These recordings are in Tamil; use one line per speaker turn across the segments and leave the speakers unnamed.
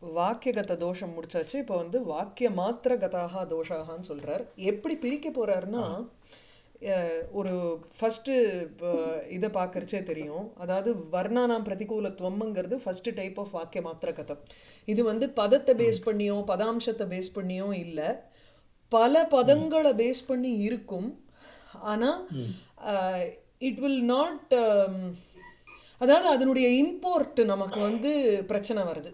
வாக்கியகத தோஷம் முடிச்சாச்சு இப்போ வந்து வாக்கிய மாத்திர கதாக தோஷாகான்னு சொல்றார் எப்படி பிரிக்க போறாருன்னா அஹ், ஒரு ஃபஸ்ட்டு இதை பார்க்கறச்சே தெரியும் அதாவது வர்ணானாம் பிரதிகூலத்துவம்ங்கிறது ஃபர்ஸ்ட் டைப் ஆஃப் வாக்கிய மாத்திர கதம் இது வந்து பதத்தை பேஸ் பண்ணியோ பதாம்சத்தை பேஸ் பண்ணியோ இல்லை பல பதங்களை பேஸ் பண்ணி இருக்கும் ஆனால் இட் வில் நாட் அதாவது அதனுடைய இம்போர்ட் நமக்கு வந்து பிரச்சனை வருது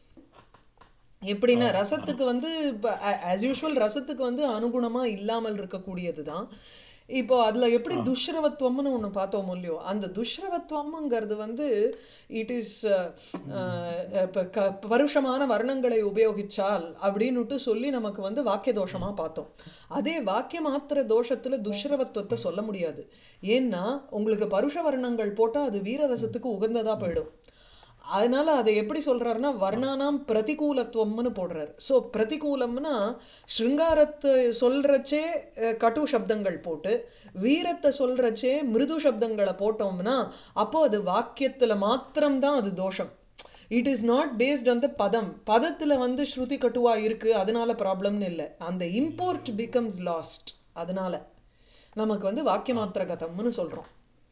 எப்படின்னா ரசத்துக்கு வந்து ஆஸ் யூஷுவல் ரசத்துக்கு வந்து அனுகுணமாக இல்லாமல் இருக்கக்கூடியது தான் இப்போ அதில் எப்படி துஷ்ரவத்துவம்னு ஒன்று பார்த்தோம் இல்லையோ அந்த துஷ்ரவத்துவம்ங்கிறது வந்து இட் இஸ் இப்போ க பருஷமான வர்ணங்களை உபயோகிச்சால் அப்படின்னுட்டு சொல்லி நமக்கு வந்து வாக்கிய தோஷமாக பார்த்தோம் அதே வாக்கிய மாத்திர தோஷத்தில் துஷ்ரவத்துவத்தை சொல்ல முடியாது ஏன்னா உங்களுக்கு பருஷ வர்ணங்கள் போட்டால் அது வீரரசத்துக்கு உகந்ததாக போயிடும் அதனால அதை எப்படி சொல்றாருன்னா வர்ணானாம் பிரதிகூலத்துவம்னு போடுறாரு ஸோ பிரதிகூலம்னா ஸ்ருங்காரத்தை சொல்றச்சே அஹ், கட்டு சப்தங்கள் போட்டு வீரத்தை சொல்றச்சே மிருது சப்தங்களை போட்டோம்னா அப்போ அது வாக்கியத்துல மாத்திரம்தான் அது தோஷம் it is not based on the பதம் பதத்துல வந்து ஸ்ருதி கட்டுவா இருக்கு அதனால ப்ராப்ளம்னு இல்லை அந்த இம்போர்ட் பிகம்ஸ் லாஸ்ட் அதனால நமக்கு வந்து வாக்கிய மாத்திர கதம்னு சொல்றோம்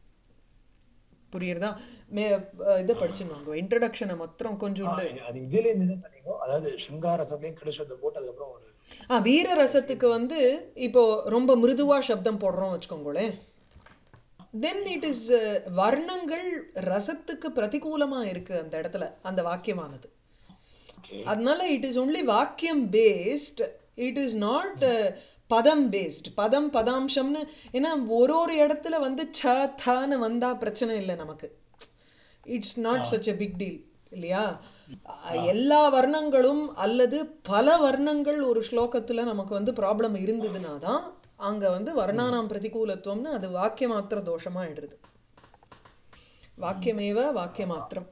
புரியுறதா மே அஹ் இதை படிச்சுருவாங்க இன்ட்ரடக்ஷனை மாத்திரம் கொஞ்சம்
ஆ, அது இதுல இருந்து என்ன சொன்னீங்க அதாவது சிங்காரசத்தையும் கிருஷ்ணத்தை போட்டு அதுக்கப்புறம் ஒரு
ஆ வீர ரசத்துக்கு வந்து இப்போ ரொம்ப மிருதுவா சப்தம் போடுறோம் வச்சுக்கோங்களேன் தென் இட் இஸ் வர்ணங்கள் ரசத்துக்கு பிரதிகூலமா இருக்கு அந்த இடத்துல அந்த வாக்கியமானது
ஓகே
அதனால இட் இஸ் ஒன்லி வாக்கியம் பேஸ்ட் இட் இஸ் நாட் பதம் பேஸ்ட் பதம் பதாம்சம்னு ஏன்னா ஒரு ஒரு இடத்துல வந்து ச தான்னு வந்தா பிரச்சனை இல்லை நமக்கு it's not such a big deal இல்லையா அஹ் எல்லா வர்ணங்களும் அல்லது பல வர்ணங்கள் ஒரு ஸ்லோகத்துல நமக்கு வந்து ப்ராப்ளம் இருந்ததுன்னா தான் அங்க வந்து வர்ணானாம் பிரதிகூலத்துவம்னு அது வாக்கிய மாத்திர தோஷமா ஆயிடுது வாக்கியமேவ வாக்கிய மாத்திரம்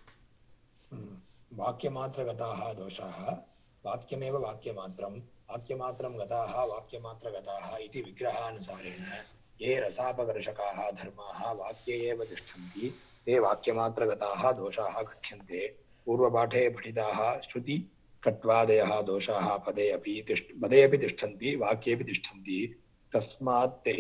ம். वाक्यमात्रगताः दोषाः वाक्यमेव वाक्यमात्रं वाक्यमात्रं गताः वाक्यमात्रगताः इति विग्रहानुसारेण ये रसापकर्षकाः धर्माः वाक्ये एव तिष्ठन्ति ते वाक्यमात्रगताः दोषाः कथ्यन्ते पूर्वपाठे पठिताः श्रुति कट्वादयः दोषाः पदे अपि तिष्ठ पदे अपि तिष्ठन्ति वाक्येऽपि तिष्ठन्ति तस्मात् ते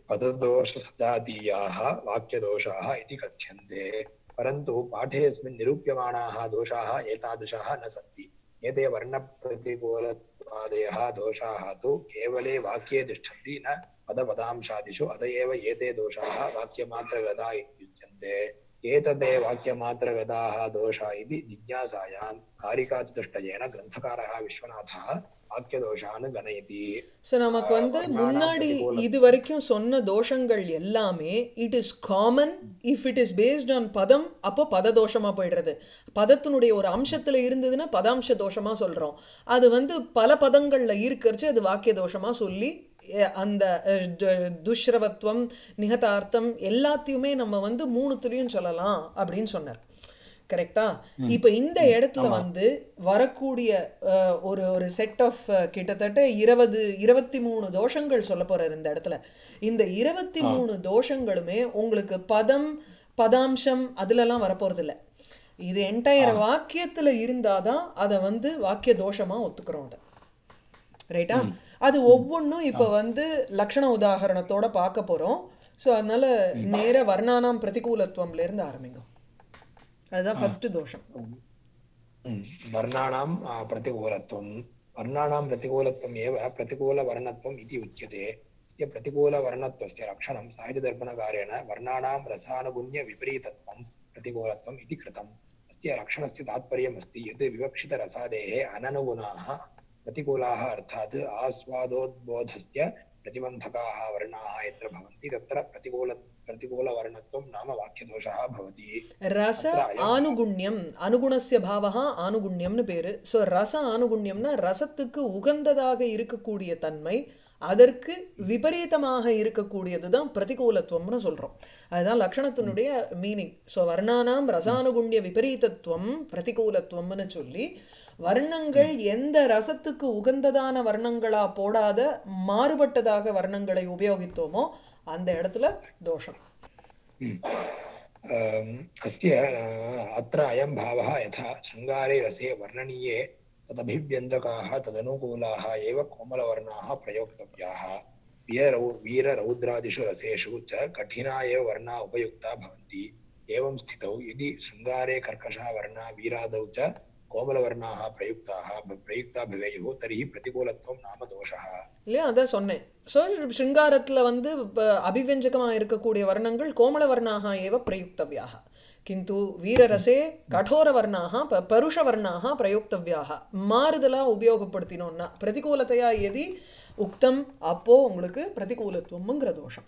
पददोषसजातीयाः वाक्यदोषाः इति कथ्यन्ते परन्तु पाठेऽस्मिन् निरूप्यमाणाः दोषाः एतादृशाः न सन्ति एते वर्णप्रतिकूलत्वादयः दोषाः तु केवले वाक्ये तिष्ठन्ति न पदपदांशादिषु अत एव एते दोषाः वाक्यमात्रगता इत्युच्यन्ते एतदे वाक्यमात्रगताः दोषा इति जिज्ञासायां कारिकाचतुष्टयेन ग्रन्थकारः विश्वनाथः वाक्यदोषान् गणयति
ஸோ நமக்கு வந்து முன்னாடி இது வரைக்கும் சொன்ன தோஷங்கள் எல்லாமே it is common if it is based on பதம் அப்போ பத தோஷமாக போயிடுறது பதத்தினுடைய ஒரு அம்சத்தில் இருந்ததுன்னா பதாம்ச தோஷமாக சொல்கிறோம் அது வந்து பல பதங்களில் இருக்கிறச்சு அது வாக்கிய தோஷமாக சொல்லி அஹ், அந்த அஹ், து- துஷ்ரவத்துவம் நிகதார்த்தம் எல்லாத்தையுமே நம்ம வந்து மூணுத்துலேயும் சொல்லலாம் அப்படின்னு சொன்னார் கரெக்டா இப்போ இந்த இடத்துல வந்து வரக்கூடிய அஹ், ஒரு ஒரு செட் ஆஃப் கிட்டத்தட்ட இருபது இருபத்தி மூணு தோஷங்கள் சொல்ல போறாரு இந்த இடத்துல இந்த இருபத்தி மூணு தோஷங்களுமே உங்களுக்கு பதம் பதாம்சம் அதுலலாம் வரப்போறது இல்ல இது என்டையர் வாக்கியத்துல இருந்தாதான் அதை வந்து வாக்கிய தோஷமா ஒத்துக்கிறோம் அதை ரைட்டா அது ஒவ்வொன்றும் இப்போ வந்து லக்ஷண உதாகரணத்தோட பார்க்க போறோம் ஸோ அதனால நேர வர்ணானாம் பிரதிகூலத்துவம்ல இருந்து ஆரம்பிங்க அதுதான் ஃபர்ஸ்ட் தோஷம்
ம். वर्णानां आ, प्रतिकूलत्वं वर्णानां प्रतिकूलत्वम् एव प्रतिकूलवर्णत्वम् इति उच्यते अस्य प्रतिकूलवर्णत्वस्य रक्षणं साहित्यदर्पणकारेण वर्णानां रसानुगुण्यविपरीतत्वं प्रतिकूलत्वम् इति कृतम् अस्य रक्षणस्य तात्पर्यमस्ति यत् विवक्षितरसादेः अननुगुणाः प्रतिकूलाः अर्थात् आस्वादोद्बोधस्य प्रतिबन्धकाः वर्णाः यत्र भवन्ति तत्र प्रतिकूल प्रतिकूलवर्णत्वं नाम वाक्यदोषः भवति
ரச ஆனுகுண்யம் அனுகுணஸ்ய பாவகா ஆனுகுண்யம்னு பேரு ஸோ ரச ஆனுகுண்யம்னா ரசத்துக்கு உகந்ததாக இருக்கக்கூடிய தன்மை அதற்கு விபரீதமாக இருக்கக்கூடியது தான் பிரதிகூலத்துவம்னு சொல்கிறோம் அதுதான் லக்ஷணத்தினுடைய மீனிங் ஸோ வர்ணானாம் ரசானுகுண்ய விபரீதத்துவம் பிரதிகூலத்துவம்னு சொல்லி வர்ணங்கள் எந்த ரசத்துக்கு உகந்ததான வர்ணங்களா போடாத மாறுபட்டதாக வர்ணங்களை உபயோகித்தோமோ அந்த இடத்துல தோஷம்
अम्, अस्य अ, अत्र अयं भावः यथा शृङ्गारे रसे वर्णनीये तदभिव्यञ्जकाः तदनुकूलाः एव कोमलवर्णाः प्रयोक्तव्याः वीररौ वीररौद्रादिषु रसेषु च कठिना एव वर्णा उपयुक्ता भवन्ति एवं स्थितौ यदि शृङ्गारे कर्कशा वर्णा वीरादौ च कोमलवर्णाः प्रयुक्ताः प्रयुक्ता भवेयुः तर्हि प्रतिकूलत्वं नाम दोषः
இல்லையா அதான் சொன்னேன் ஸோ ஸ்ருங்காரத்தில் வந்து அபிவ்யஞ்சகமாக இருக்கக்கூடிய வர்ணங்கள் கோமள வர்ணாக ஏவ பிரயுக்தவியாக கிந்து வீரரசே கடோர வர்ணாக ப பருஷ வர்ணாக பிரயுக்தவியாக மாறுதலாக உபயோகப்படுத்தினோம்னா பிரதிகூலத்தையா எதி உக்தம் அப்போ உங்களுக்கு பிரதிகூலத்துவம்ங்கிற தோஷம்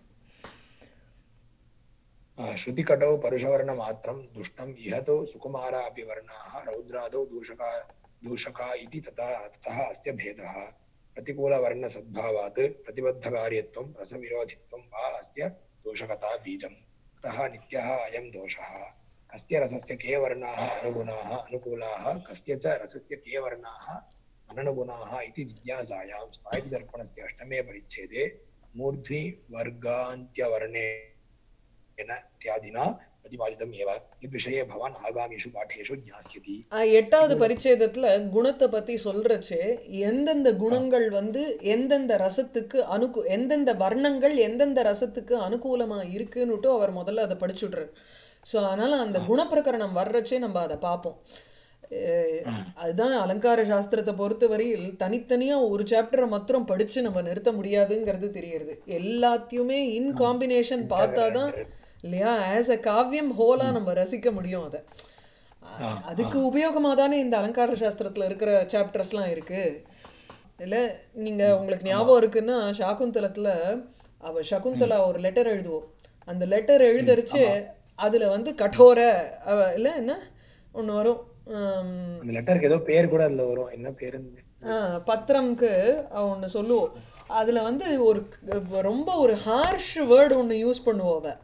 श्रुतिकटौ परुषवर्णमात्रं दुष्टम् इह तु सुकुमारा अपि वर्णाः रौद्रादौ दूषका दूषका इति तथा ततः अस्य भेदः प्रतिकूलवर्णसद्भावात् प्रतिबद्धकार्यत्वं रसविरोधित्वं वा अस्य दोषकता बीजम् अतः नित्यः अयं दोषः कस्य रसस्य के वर्णाः अनुगुणाः अनुकूलाः कस्य च रसस्य के वर्णाः अननुगुणाः इति जिज्ञासायां स्थायिदर्पणस्य अष्टमे परिच्छेदे मूर्ध्नि वर्गान्त्यवर्णे येन इत्यादिना प्रतिपादितम् एव यद्विषये भवान् आगामिषु पाठेषु ज्ञास्यति
அஹ் எட்டாவது பரிச்சேதத்துல குணத்தை பத்தி சொல்றச்சே எந்தெந்த குணங்கள் வந்து எந்தெந்த ரசத்துக்கு அனுகு எந்தெந்த வர்ணங்கள் எந்தெந்த ரசத்துக்கு அனுகூலமா இருக்குன்னுட்டு அவர் முதல்ல அதை படிச்சுடுறார் ஸோ அதனால அந்த குணப்பிரகரணம் வர்றச்சே நம்ம அதை பார்ப்போம் அஹ் அதுதான் அலங்கார சாஸ்திரத்தை பொறுத்தவரையில் தனித்தனியா ஒரு சாப்டரை மாத்திரம் படிச்சு நம்ம நிறுத்த முடியாதுங்கிறது தெரியறது எல்லாத்தையுமே இன் காம்பினேஷன் பார்த்தாதான் இல்லையா ஆஸ் அ காவியம் ஹோலா நம்ம ரசிக்க முடியும் அதை அ- அதுக்கு உபயோகமாக தானே இந்த அலங்கார சாஸ்திரத்தில் இருக்கிற சாப்டர்ஸ்லாம் இருக்கு இல்லை நீங்கள் உங்களுக்கு ஞாபகம் இருக்குன்னா சாகுந்தலத்தில் அவ சகுந்தலா ஒரு லெட்டர் எழுதுவோம் அந்த லெட்டர் எழுதரிச்சு அதில் வந்து கட்டோர அவ இல்லை என்ன ஒன்று வரும் ஆம்,
அந்த லெட்டருக்கு ஏதோ பேர் கூட அதுல வரும் என்ன பேருன்னு
ஆ, பத்திரம்க்கு ஒன்று சொல்லுவோம் அதில் வந்து ஒரு ரொம்ப ஒரு ஹார்ஷ் வேர்டு ஒன்று யூஸ் பண்ணுவோம் அவ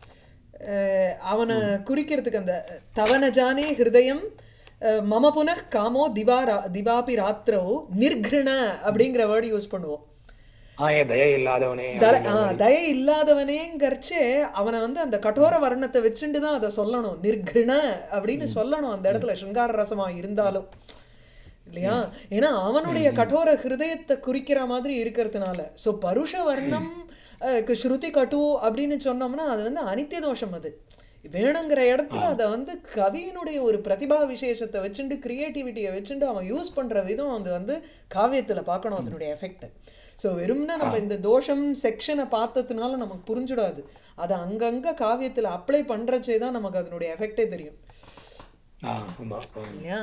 அஹ் அவனை குறிக்கிறதுக்கு அந்த தவனஜானே ஹிருதயம் அஹ் மம புனః காமோ திவா ரா திவாபி ராத்திரோ நிர்கிருண அப்படிங்கிற வேர்டு யூஸ் பண்ணுவோம்
ஆ ஏன் தய இல்லாதவனே
த ஆ தயை இல்லாதவனேங்கரிச்சே அவனை வந்து அந்த கடோர வர்ணத்தை வச்சுட்டு தான் அதை சொல்லணும் நிர்கிருண அப்படின்னு சொல்லணும் அந்த இடத்துல சிங்கார ரசமா இருந்தாலும் இல்லையா ஏன்னா அவனுடைய கடோர ஹிருதயத்தை குறிக்கிற மாதிரி இருக்கிறதுனால ஸோ பருஷ வர்ணம் அஹ், கு- ஸ்ருதி கட்டு அப்படின்னு சொன்னோம்னா அது வந்து அனித்திய தோஷம் அது வேணுங்கிற இடத்துல அதை வந்து கவியினுடைய ஒரு பிரதிபா விசேஷத்தை வச்சுட்டு கிரியேட்டிவிட்டியை வச்சுட்டு அவன் யூஸ் பண்ற விதம் அது வந்து காவியத்துல பார்க்கணும் அதனுடைய எஃபெக்ட் ஸோ வெறும்னா நம்ம இந்த தோஷம் செக்ஷனை பார்த்ததுனால நமக்கு புரிஞ்சிடாது அதை அங்கங்க காவியத்துல அப்ளை பண்றச்சே தான் நமக்கு அதனுடைய எஃபெக்டே தெரியும்
ஆ, ஆமா ஆ.
இல்லையா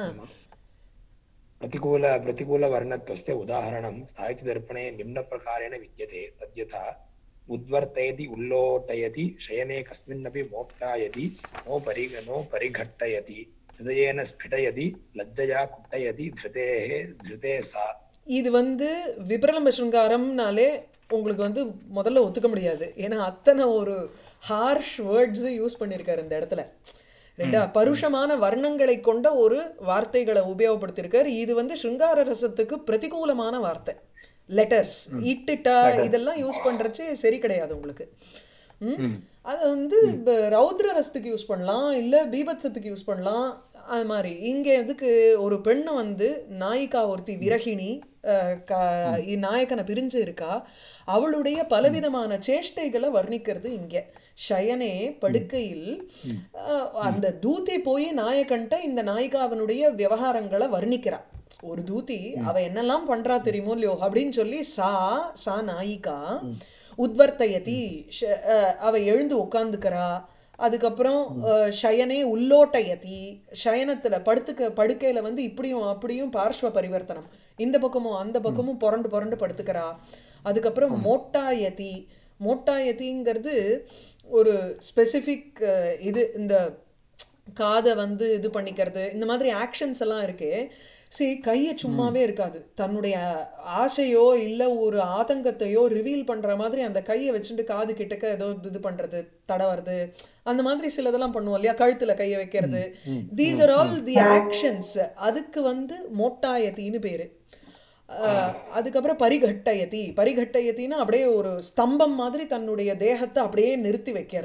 प्रतिकूल प्रतिकूलवर्णत्वस्य उदाहरणं साहित्यदर्पणे निम्नप्रकारेण विद्यते तद्यथा उद्वर्तयति उल्लोटयति शयने कस्मिन्नपि मोक्तायति नो परि नो परिघट्टयति हृदयेन स्फिटयति लज्जया कुट्टयति धृतेः धृते सा
இது வந்து விபரலம்ப சிருங்காரம்னாலே உங்களுக்கு வந்து முதல்ல ஒத்துக்க முடியாது ஏன்னா அத்தனை ஒரு ஹார்ஷ் வேர்ட்ஸு யூஸ் பண்ணியிருக்காரு இந்த இடத்துல ரெண்டா பருஷமான வர்ணங்களை கொண்ட ஒரு வார்த்தைகளை உபயோகப்படுத்தியிருக்காரு இது வந்து சிருங்கார ரசத்துக்கு பிரதிகூலமான வார்த்தை லெட்டர்ஸ் இட்டுட்டா இதெல்லாம் யூஸ் பண்றச்சு சரி கிடையாது உங்களுக்கு ம்? அதை வந்து இப்ப ரௌத்ர ரசத்துக்கு யூஸ் பண்ணலாம் இல்லை பீபத்சத்துக்கு யூஸ் பண்ணலாம் அது மாதிரி இங்கே எதுக்கு ஒரு பெண்ணை வந்து நாயிகா ஒருத்தி விரகிணி அஹ், க- இ- நாயகனை பிரிஞ்சு இருக்கா அவளுடைய பலவிதமான சேஷ்டைகளை வர்ணிக்கிறது இங்கே ஷயனே படுக்கையில் அஹ், அந்த தூதி போய் நாயகன்ட்ட இந்த நாயிகாவனுடைய விவகாரங்களை வர்ணிக்கிறா ஒரு தூதி அவ என்னெல்லாம் பண்றா தெரியுமோ இல்லையோ அப்படின்னு சொல்லி சா சா நாயிகா உத்வர்த்தயதி ஷ- அஹ் அவ எழுந்து உட்காந்துக்கிறா அதுக்கப்புறம் அஹ், ஷயனே உல்லோட்டயதி ஷயனத்துல படுத்துக்க படுக்கையில வந்து இப்படியும் அப்படியும் பார்ஷ்வ பரிவர்த்தனம் இந்த பக்கமும் அந்த பக்கமும் புரண்டு புரண்டு படுத்துக்கிறா அதுக்கப்புறம் மோட்டாயதி மோட்டாயதிங்கிறது ஒரு ஸ்பெசிஃபிக் இது இந்த காதை வந்து இது பண்ணிக்கிறது இந்த மாதிரி ஆக்ஷன்ஸ் எல்லாம் இருக்கு சி கையை சும்மாவே இருக்காது தன்னுடைய ஆசையோ இல்லை ஒரு ஆதங்கத்தையோ ரிவீல் பண்ற மாதிரி அந்த கையை வச்சுட்டு காது கிட்டக்க ஏதோ இது பண்றது தடவறது அந்த மாதிரி சிலதெல்லாம் பண்ணுவோம் இல்லையா கழுத்துல கையை வைக்கிறது these are all the actions அதுக்கு வந்து மோட்டாயத்தின்னு பேரு அஹ் அதுக்கப்புறம் பரிகட்டயதி பரிகட்டயத்தின்னா அப்படியே ஒரு ஸ்தம்பம் மாதிரி தன்னுடைய தேகத்தை அப்படியே நிறுத்தி வைக்கிறது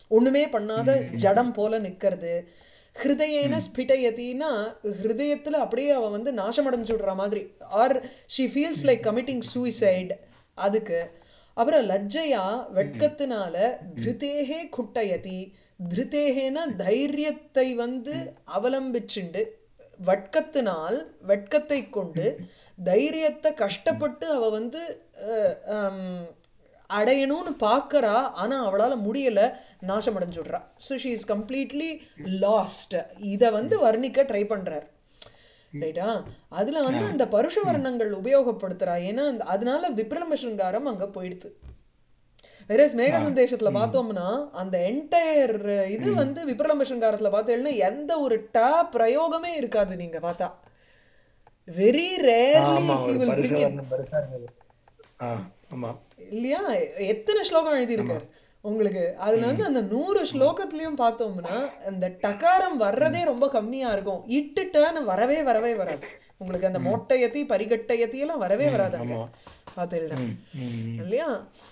ஒண்ணுமே பண்ணாத ஜடம் போல நிக்கிறது ஹிருதயேன ஸ்பிடயத்தின்னா ஹிருதயத்துல அப்படியே அவ வந்து நாசமடைஞ்சு விடுற மாதிரி or she feels like committing suicide அதுக்கு அப்புறம் லஜ்ஜையா வெட்கத்தினால திருத்தேகே குட்டயதி திருத்தேகேன தைரியத்தை வந்து அவலம்பிச்சுண்டு வட்கத்தினால் வெட்கத்தை கொண்டு தைரியத்தை கஷ்டப்பட்டு அவ வந்து அஹ், ஹம், அடையணும்னு பார்க்கறா ஆனா அவளால முடியல நாசம் அடைஞ்சுடுறா so she is completely lost இதை வந்து வர்ணிக்க ட்ரை பண்றார் ரைட்டா அதுல வந்து அந்த பருஷ வர்ணங்கள் உபயோகப்படுத்துறா ஏன்னா அந்த- அதனால விப்ரம சிருங்காரம் அங்க போயிடுது வெரஸ் மேக சந்தேஷத்துல பார்த்தோம்னா அந்த என்டையர் இது வந்து விப்ரலம்ப சிருங்காரத்துல பார்த்தேன்னா எந்த ஒரு டா பிரயோகமே இருக்காது நீங்க பார்த்தா வெரி ரேர்லி
ஆமா
ஹி
ஒரு
வில்
பரிசு
பிரிங்
வர்ணம் பெருசா இருந்தது ஆ ஆமா
இல்லையா எத்தனை ஸ்லோகம் எழுதியிருக்காரு உங்களுக்கு அதுல வந்து அந்த நூறு ஸ்லோகத்திலயும் பார்த்தோம்னா அந்த டகாரம் வர்றதே ரொம்ப கம்மியா இருக்கும் இட்டுட்டான்னு வரவே வரவே வராது உங்களுக்கு அந்த மொட்டையத்தி பரிகட்டயத்தி எல்லாம் வரவே வராது அங்க
ஆமா.
பார்த்தீங்கன்னா
ம், ம்,
இல்லையா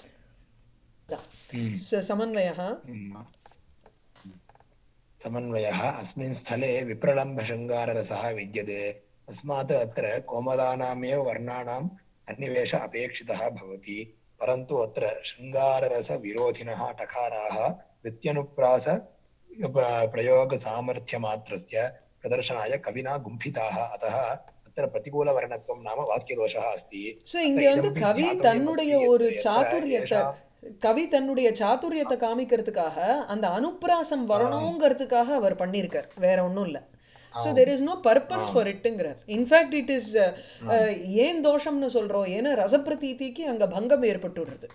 ம்.
ச- சமன்வயः
ம். समन्वयः अस्मिन् स्थले विप्रलम्भशृङ्गाररसः विद्यते तस्मात् अत्र कोमलानामेव वर्णानाम् अन्निवेश अपेक्षितः भवति परन्तु अत्र शृङ्गाररसविरोधिनः टकाराः वृत्यनुप्रास प- प्रयोगसामर्थ्यमात्रस्य प्रदर्शनाय कविना गुम्फिताः अतः अत्र प्रतिकूलवर्णत्वं नाम वाक्यदोषः अस्ति
ஸோ
अत्र
இங்க வந்து
इदमपि
கவி
ज्ञातव्यमस्ति
தன்னுடைய
यत्
ஒரு
यत्र
சாதுரியத்தை
येषां
கவி தன்னுடைய சாதுரியத்தை காமிக்கிறதுக்காக அந்த அனுப்பிராசம் வரணுங்கிறதுக்காக அவர் பண்ணியிருக்கார் வேற ஒன்றும் இல்லை so there is no purpose for இட்டுங்கிறார் இன்ஃபேக்ட் இட் இஸ் ஏன் தோஷம்னு சொல்றோம் ஏன்னா ரசப்பிரதீதிக்கு அங்க பங்கம் ஏற்பட்டு விடுறது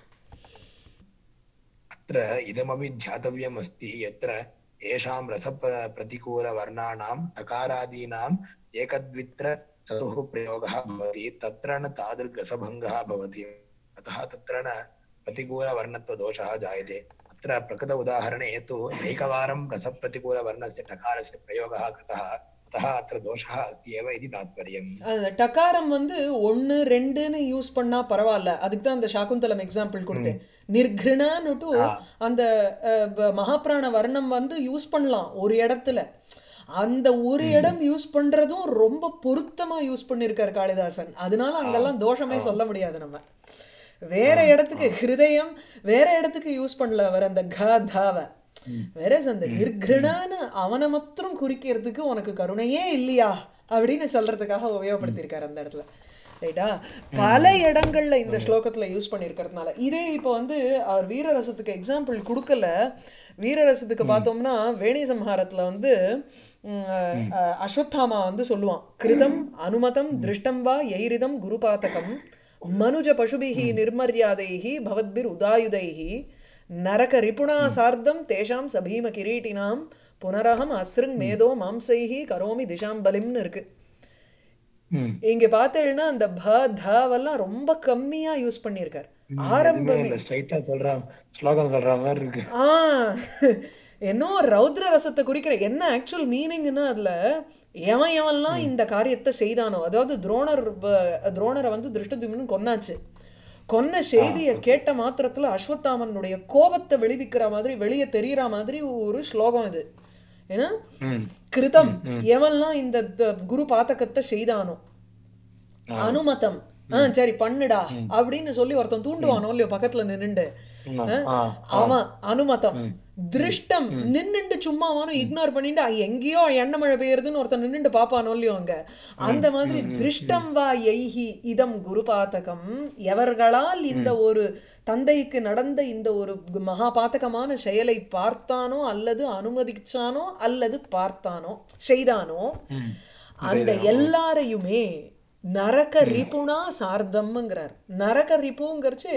अत्र इदमपि ध्यातव्यमस्ति यत्र येषां रसप्रतिकूलवर्णानां टकारादीनाम् एकद्वित्र चतुः प्रयोगः भवति तत्र न तादृग्रसभङ्गः भवति अतः तत्र न प्रतिकूलवर्णत्वदोषः जायते अत्र प्रकृत उदाहरणे तु नैकवारं रसप्रतिकूलवर्णस्य टकारस्य प्रयोगः कृतः अतः अत्र दोषः अस्ति एव इति तात्पर्यम्
அந்த டகாரம் வந்து ஒன்று ரெண்டுன்னு யூஸ் பண்ணா பரவாயில்ல அதுக்கு தான் அந்த சாகுந்தலம் எக்ஸாம்பிள் கொடுத்தேன் நிர்கிருணான்னுட்டு அந்த அஹ், ப- மகாபிராண வர்ணம் வந்து யூஸ் பண்ணலாம் ஒரு இடத்துல அந்த ஒரு இடம் யூஸ் பண்றதும் ரொம்ப பொருத்தமா யூஸ் பண்ணியிருக்கார் காளிதாசன் அதனால அங்கெல்லாம் தோஷமே சொல்ல முடியாது நம்ம வேற இடத்துக்கு ஹிருதயம் வேற இடத்துக்கு யூஸ் பண்ணல அவர் அந்த க தாவை வேற அந்த நிர்கிருணான்னு அவனை மாத்திரம் குறிக்கிறதுக்கு உனக்கு கருணையே இல்லையா அப்படின்னு சொல்றதுக்காக உபயோகப்படுத்தியிருக்காரு அந்த இடத்துல ரைட்டா பல இடங்கள்ல இந்த ஸ்லோகத்துல யூஸ் பண்ணியிருக்கிறதுனால இதே இப்போ வந்து அவர் வீரரசத்துக்கு எக்ஸாம்பிள் கொடுக்கல வீரரசத்துக்கு பார்த்தோம்னா வேணி சம்ஹாரத்துல வந்து ம், அஹ், அஸ்வத்தாமா வந்து சொல்லுவான் கிருதம் அனுமதம் திருஷ்டம் வா எய்ரிதம் குருபாதகம் மனுஜ பசுபிஹி நிர்மர்யாதைஹி பவத்பிர் உதாயுதைஹி நரக ரிபுணா சார்த்தம் தேஷாம் சபீம கிரீட்டினாம் புனரகம் அஸ்ருங் மேதோ மாம்சைஹி கரோமி திஷாம் பலிம்னு இருக்கு
ம்.
இங்க பார்த்தேன்னா அந்த ப தவெல்லாம் ரொம்ப கம்மியா யூஸ் பண்ணியிருக்கார் ஆரம்பமே
எதுவுமே இல்ல ஸ்ட்ரைட்டா சொல்றான் ஸ்லோகம் சொல்ற மாதிரி இருக்கு
ஆ என்னோ ரௌத்ர ரசத்தை குறிக்கிற என்ன ஆக்சுவல் மீனிங்னா அதுல எவன் எவன்லாம் இந்த காரியத்தை செய்தானோ அதாவது துரோணர் ப- துரோணரை வந்து திருஷ்டத்யும்னு கொன்னாச்சு கொன்ன செய்தியை கேட்ட மாத்திரத்துல அஸ்வத்தாமனுடைய கோபத்தை வெளிவிக்கிற மாதிரி வெளியே தெரியற மாதிரி ஒரு ஸ்லோகம் இது ஏன்னா
ம்.
கிருதம் எவன்லாம் இந்த த- குரு பாத்தகத்தை செய்தானோ அனுமதம் ஆ சரி பண்ணுடா அப்படின்னு சொல்லி ஒருத்தன் தூண்டுவானோ இல்லையோ பக்கத்துல நின்னுண்டு
ஆமா.
ஆ,
ஆ,
அவன் அனுமதம் திருஷ்டம் நின்னுண்டு சும்மா அவனும் இக்னோர் பண்ணிட்டு "அ, எங்கேயோ எண்ணெய் மழை பெய்யுறதுன்னு ஒருத்தன் நின்னுண்டு பாப்பானோ இல்லையோ அங்க அந்த மாதிரி திருஷ்டம் வா எய்ஹி இதம் குருபாதகம் எவர்களால் இந்த ஒரு தந்தைக்கு நடந்த இந்த ஒரு மகா பாத்தகமான செயலை பார்த்தானோ அல்லது அனுமதிச்சானோ அல்லது பார்த்தானோ செய்தானோ அந்த எல்லாரையுமே நரக ரிபுனா சார்த்தம்ங்கிறார் நரக ரிபுங்கிறச்சு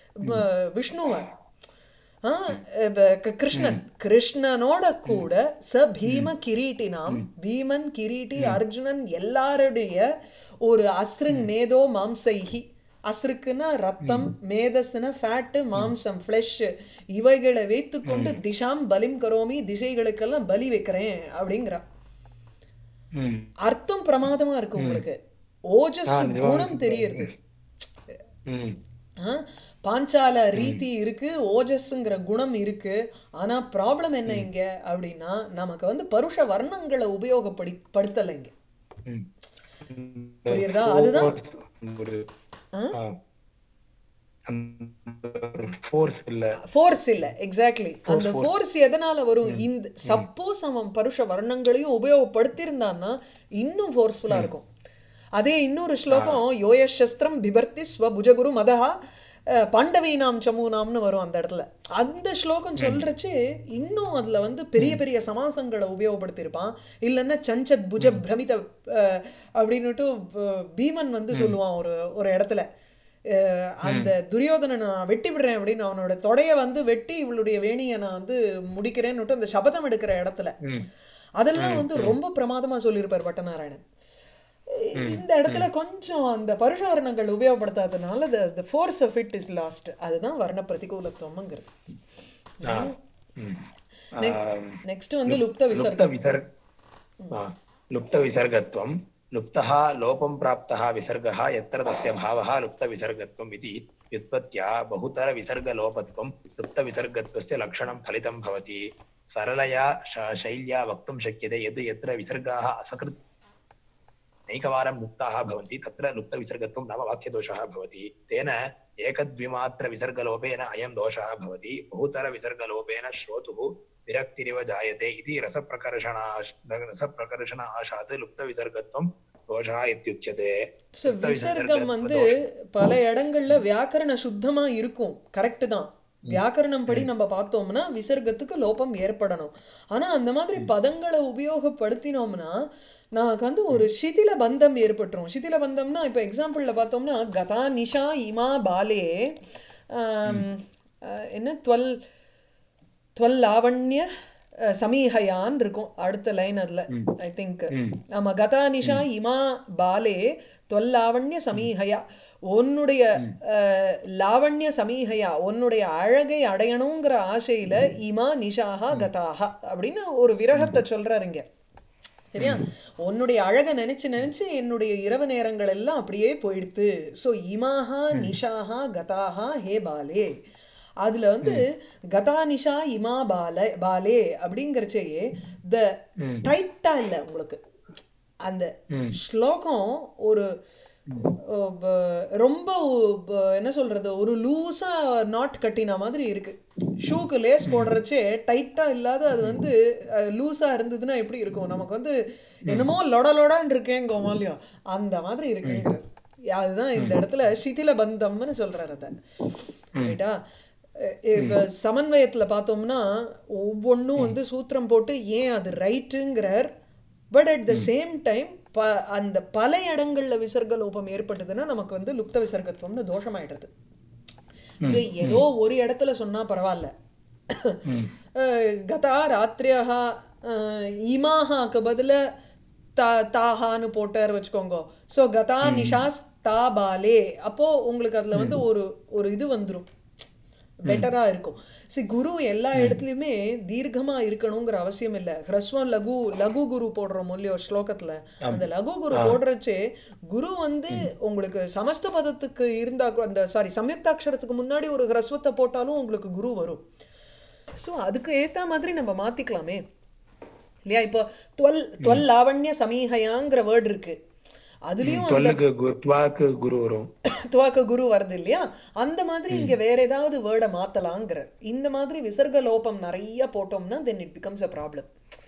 விஷ்ணுவ ஆ, இப்ப க- கிருஷ்ணன் கிருஷ்ணனோட கூட ச பீம கிரீட்டினாம் பீமன் கிரீட்டி அர்ஜுனன் எல்லாருடைய ஒரு அஸ்ருங் மேதோ மாம்சைஹி அஸ்ருக்குன்னா ரத்தம் மேதஸ்னா ஃபேட்டு மாம்சம் ஃப்ளஷ் இவைகளை வைத்துக்கொண்டு திஷாம் பலிம் கரோமி திசைகளுக்கெல்லாம் பலி வைக்கிறேன் அப்படிங்கிறான்
ம்.
அர்த்தம் பிரமாதமா இருக்கு உங்களுக்கு ஓஜஸ்
ஆ, நிஜமாவே
குணம்
சூப்பரா
தெரியறது
ம்.
ஆ, பாஞ்சால ரீதி இருக்கு ஓஜஸ்ங்கிற குணம் இருக்கு ஆனா ப்ராப்ளம் என்ன இங்க அப்படின்னா நமக்கு வந்து பருஷ வர்ணங்களை உபயோகப்படி படுத்தலை இங்க
ம்.
புரியுறதா? அதுதான்.
Force ஒரு ஆ. அந்த ஃபோர்ஸ் இல்ல
ஃபோர்ஸ் இல்ல எக்ஸாக்ட்லி அந்த ஃபோர்ஸ் எதனால வரும் இந்த சப்போஸ் அவன் பருஷ வர்ணங்களையும் உபயோகப்படுத்தியிருந்தான்னா இன்னும் ஃபோர்ஸ்ஃபுல்லா இருக்கும் அதே இன்னொரு ஸ்லோகம் யோய சஸ்திரம் பிபர்த்தி ஸ்வபுஜகுரு மதஹா அஹ், பாண்டவீனாம் சமூனாம்னு வரும் அந்த இடத்துல அந்த ஸ்லோகம் சொல்றச்சு இன்னும் அதுல வந்து பெரிய பெரிய சமாசங்களை உபயோகப்படுத்தியிருப்பான் இல்லைன்னா சஞ்சத் புஜ பிரமித அஹ், அப்படின்னுட்டு அஹ், பீமன் வந்து சொல்லுவான் ஒரு ஒரு இடத்துல அஹ் அந்த துரியோதனை நான் வெட்டி விடுறேன் அப்படின்னு அவனோட தொடைய வந்து வெட்டி இவளுடைய வேணியை நான் வந்து முடிக்கிறேன்னுட்டு அந்த சபதம் எடுக்கிற இடத்துல அதெல்லாம் வந்து ரொம்ப பிரமாதமா சொல்லியிருப்பார் பட்டநாராயணன் இந்த இடத்துல கொஞ்சம் அந்த பருஷவர்ணங்கள் உபயோகப்படுத்தாதனால the force of it is lost அதுதான் வர்ண பிரதிகூலத்துவம்ங்கிறது
ஆ. ம். ஆம்.
நெக்ஸ்ட் வந்து லுப்த விசர்க்கம்
लुप्तविसर्ग हा, लुप्तविसर्गत्वं लुप्तः लोपं प्राप्तः विसर्गः यत्र तस्य भावः लुप्तविसर्गत्वम् इति व्युत्पत्त्या बहुतरविसर्गलोपत्वं लुप्तविसर्गत्वस्य लक्षणं फलितं भवति सरलया श- शैल्या वक्तुं शक्यते यद् यत्र विसर्गाः असकृत् नैकवारं लुप्ताः भवन्ति तत्र लुप्तविसर्गत्वं नाम वाक्यदोषः भवति तेन एकद्विमात्रविसर्गलोपेन अयं दोषः भवति बहुतरविसर्गलोपेन श्रोतुः विरक्तिरिव जायते इति रसप्रकर्षणा रसप्रकर्षणाशात् लुप्तविसर्गत्वं दोषः इत्युच्यते
ஸோ விசர்க்கம் வந்து பல இடங்கள்ல வியாக்கரண சுத்தமா இருக்கும் கரெக்டு தான் வியாக்கரணம் படி நம்ம பார்த்தோம்னா விசர்க்கத்துக்கு லோபம் ஏற்படணும் ஆனா அந்த மாதிரி பதங்களை உபயோகப்படுத்தினோம்னா நமக்கு வந்து ஒரு சிதில பந்தம் ஏற்பட்டுரும் சிதில பந்தம்னா இப்போ எக்ஸாம்பிளில் பார்த்தோம்னா கதா நிஷா இமா பாலே ஆம், அஹ், என்ன டுவெல் டுவெல் லாவண்ய அஹ், சமீஹயான் இருக்கும் அடுத்த லைன் அதுல ஐ திங்க் ஆமா கதா நிஷா இமா பாலே டுவெல் லாவண்ய சமீஹயா உன்னுடைய அஹ், லாவண்ய சமீஹயா உன்னுடைய அழகை அடையணுங்கிற ஆசையில இமா நிஷாஹா கதாஹா அப்படின்னு ஒரு விரகத்தை சொல்றாரு இங்க சரியா உன்னுடைய அழகை நினைச்சு நினைச்சு என்னுடைய இரவு நேரங்கள் எல்லாம் அப்படியே போயிடுத்து ஸோ இமாஹா நிஷாஹா கதாஹா ஹே பாலே அதுல வந்து கதா நிஷா இமா பால பாலே அப்படிங்கிறச்சேயே த டைட்டா இல்லை உங்களுக்கு அந்த ஸ்லோகம் ஒரு ஓ, ப- ரொம்ப ஓ, ப- என்ன சொல்றது ஒரு லூஸா நாட் கட்டின மாதிரி இருக்கு ஷூக்கு லேஸ் போடுறச்சே டைட்டா இல்லாத அது வந்து லூஸா இருந்ததுன்னா எப்படி இருக்கும் நமக்கு வந்து என்னமோ லொட லொடான்னு இருக்கேங்க இல்லையோ அந்த மாதிரி இருக்குங்கிறது அதுதான் இந்த இடத்துல சிதில பந்தம்னு சொல்றாரு அதை ரைட்டா அஹ் இப்ப சமன்வயத்துல பார்த்தோம்னா ஒவ்வொன்றும் வந்து சூத்திரம் போட்டு ஏன் அது ரைட்டுங்கிறார் but at the same time ப அந்த பல இடங்கள்ல விசர்க லோபம் ஏற்பட்டதுன்னா நமக்கு வந்து லுப்த விசர்க்கத்துவம்னு தோஷமாயிடுறது இது ஏதோ ஒரு இடத்துல சொன்னா பரவாயில்ல அஹ் கதா ராத்திரியாக இமாஹாக்கு பதில தா தாஹான்னு போட்டார் வச்சுக்கோங்க ஸோ கதா நிஷாஸ் தா பாலே அப்போ உங்களுக்கு அதுல வந்து ஒரு ஒரு இது வந்துரும் பெட்டரா இருக்கும் சி குரு எல்லா இடத்துலயுமே தீர்க்கமா இருக்கணுங்கிற அவசியம் இல்ல ஹ்ரஸ்வம் லகு லகு குரு போடுறோம் இல்லையோ ஸ்லோகத்துல அந்த லகு குரு போடுறச்சே குரு வந்து உங்களுக்கு சமஸ்த பதத்துக்கு இருந்தா கூட- அந்த சாரி சம்யுக்தாட்சரத்துக்கு முன்னாடி ஒரு ஹ்ரஸ்வத்தை போட்டாலும் உங்களுக்கு குரு வரும் ஸோ அதுக்கு ஏத்த மாதிரி நம்ம மாத்திக்கலாமே இல்லையா இப்போ டுவெல் டுவெல் லாவண்ய சமீஹயாங்கிற வேர்டு இருக்கு அதுலயும்
டுவெல்லுக்கு கு- துவாக்கு குரு வரும்
துவாக்க குரு வருது இல்லையா அந்த மாதிரி இங்க வேற ஏதாவது வேர்டை மாத்தலாங்கிற இந்த மாதிரி விசர்க லோபம் நிறைய போட்டோம்னா then it becomes a problem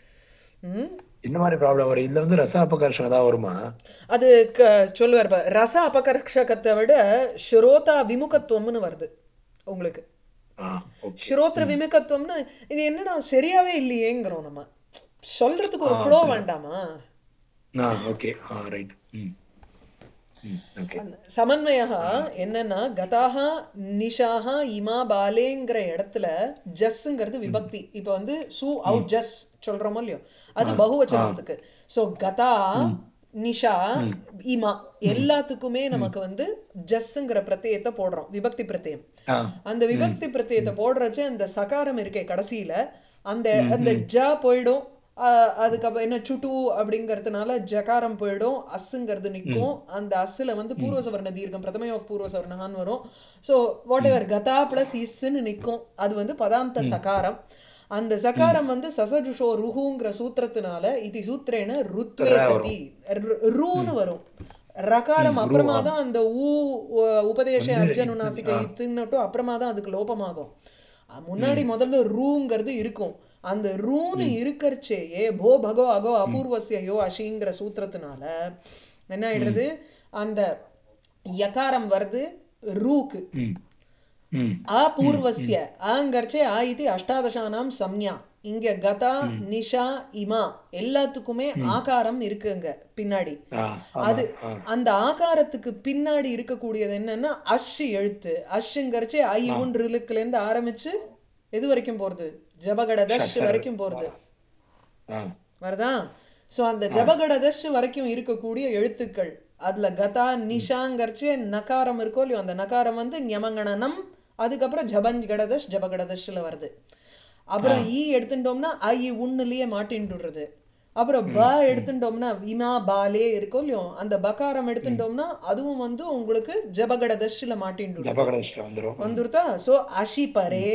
இந்த மாதிரி ப்ராப்ளம் வரும் இதுல வந்து ரச அபகர்ஷணம் தான் வருமா
அது க சொல்லுவார் பா, ரச அபகர்ஷகத்தை விட ஸ்ரோதா விமுகத்துவம்னு வருது உங்களுக்கு
ஆ ஓகே
ஸ்ரோத்ர விமுகத்துவம்னா இது என்னடா சரியாவே இல்லையேங்கிறோம் நம்ம சொல்றதுக்கு ஒரு ஃப்ளோ வேண்டாமா
ஆ ஓகே ஆ ரைட் ம் ம் ஓகே
சமன்வயா என்னன்னா கதாஹா நிஷாஹா இமா பாலேங்கிற இடத்துல ஜஸ்ங்கிறது விபக்தி இப்போ வந்து சு அவு ஜஸ் சொல்றோமோ இல்லையோ அது பகுவச்சனத்துக்கு சோ கதா நிஷா இமா எல்லாத்துக்குமே நமக்கு வந்து ஜஸ்ங்கிற பிரत्यயத்தை போடுறோம் விபக்தி பிரत्यயம்
ஆ
அந்த விபக்தி பிரत्यயத்தை போடுறச்ச அந்த சகாரம் இருக்கே கடைசியில அந்த அந்த ஜ போயிடும் ஆஹ் அதுக்கப்புறம் என்ன சுட்டு அப்படிங்கறதுனால ஜகாரம் போயிடும் அஸ்ஸுங்கிறது நிற்கும் அந்த அஸ்ஸில் வந்து பூர்வசவர்ண தீர்க்கம் பிரதமை ஆஃப் பூர்வசவர்ணகான்னு வரும் ஸோ வாட் எவர் கதா ப்ளஸ் இஸ்ன்னு நிற்கும் அது வந்து பதாந்த சகாரம் அந்த சகாரம் வந்து சசஜுஷோ ருஹுங்கிற சூத்திரத்தினால இது சூத்திரேன ருத்வே சதி ரு- ரூன்னு வரும் ரகாரம் அப்புறமா தான் அந்த ஊ உ- உபதேச அர்ஜனுநாசிக இத்துன்னுட்டும் அப்புறமா தான் அதுக்கு லோபமாகும் அஹ் முன்னாடி முதல்ல ரூங்கிறது இருக்கும் அந்த ரூன்னு இருக்கறச்சேயே போ பகோ அகோ அபூர்வசியோ அஷிங்கிற சூத்திரத்தினால என்ன ஆயிடுறது அந்த யகாரம் வருது ரூக்கு
ம் ம்
அபூர்வசிய ஆங்கர்ச்சே ஆ இது அஷ்டாதசானாம் சம்யா இங்க கதா நிஷா இமா எல்லாத்துக்குமே ஆகாரம் இருக்குங்க பின்னாடி
ஆ
அது
ஆமா ஆ
அந்த ஆகாரத்துக்கு பின்னாடி இருக்கக்கூடியது என்னன்னா அஷ் எழுத்து அஷ்ங்கிறச்சே ஐ உன் ரிலுக்குல இருந்து ஆரம்பிச்சு எது வரைக்கும் போறது ஜபகடதஷ் வரைக்கும் போறது
ஆ
வருதா சோ அந்த ஜபகடதஷ் வரைக்கும் இருக்கக்கூடிய எழுத்துக்கள் அதுல கதா நிஷாங்கர்ச்சே நகாரம் இருக்கோ இல்லையோ அந்த நகாரம் வந்து ஞமங்கணனம் அதுக்கப்புறம் ஜபஞ்ச் கடதஷ் ஜபகடதஷ்ல வருது அப்புறம் ஈ எடுத்துட்டோம்னா ஐ உன்னுலயே மாட்டின்டுடுறது அப்புறம் ப எடுத்துட்டோம்னா விமா பாலே இருக்கோ இல்லையோ அந்த பகாரம் எடுத்துட்டோம்னா அதுவும் வந்து உங்களுக்கு ஜபகடதஷ்ல மாட்டின்டுடுறது
ஜபகடேஷ்ல வந்துரும்
வந்துருதா ஸோ அஷிபரே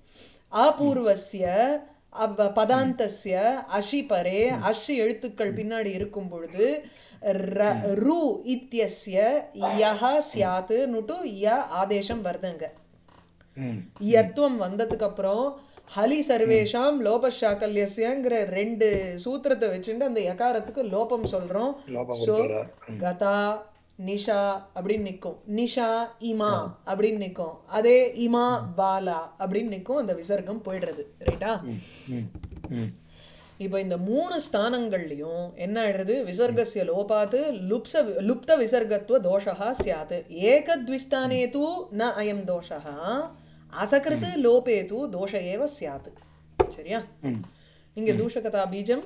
அபூர்வஸ்ய அவ பதாந்தஸ்ய அஷிபரே அஷி எழுத்துக்கள் பின்னாடி இருக்கும் பொழுது ர- ரு இத்தியஸ்ய யஹ சியாத்து நுட்டு ய ஆதேசம் வருதுங்க
ம்
யத்துவம் வந்ததுக்கு அப்புறம் ஹலி சர்வேஷாம் லோபஷாக்கல்யஸ்யங்கிற ரெண்டு சூத்திரத்தை வச்சுட்டு அந்த யகாரத்துக்கு லோபம் சொல்றோம்
லோபம்
ஸோ
கொடுத்துறார்.
கதா நிஷா அப்படின்னு நிற்கும் நிஷா இமா அப்படின்னு நிற்கும் அதே இமா பாலா அப்படின்னு நிற்கும் அந்த விசர்க்கம் போயிடுறது ரைட்டா
ம் ம்
இப்போ இந்த மூணு ஸ்தானங்கள்லையும் என்ன ஆயிடுறது விசர்கஸ்ய லோபாத்து லுப்ச லுப்த விசர்கத்துவ தோஷா சியாத் ஏகத்விஸ்தானே தூ ந அயம் தோஷா அசகிருத் லோபே தூ தோஷ ஏவ சியாத் சரியா
ம்
இங்க தூஷகதா பீஜம்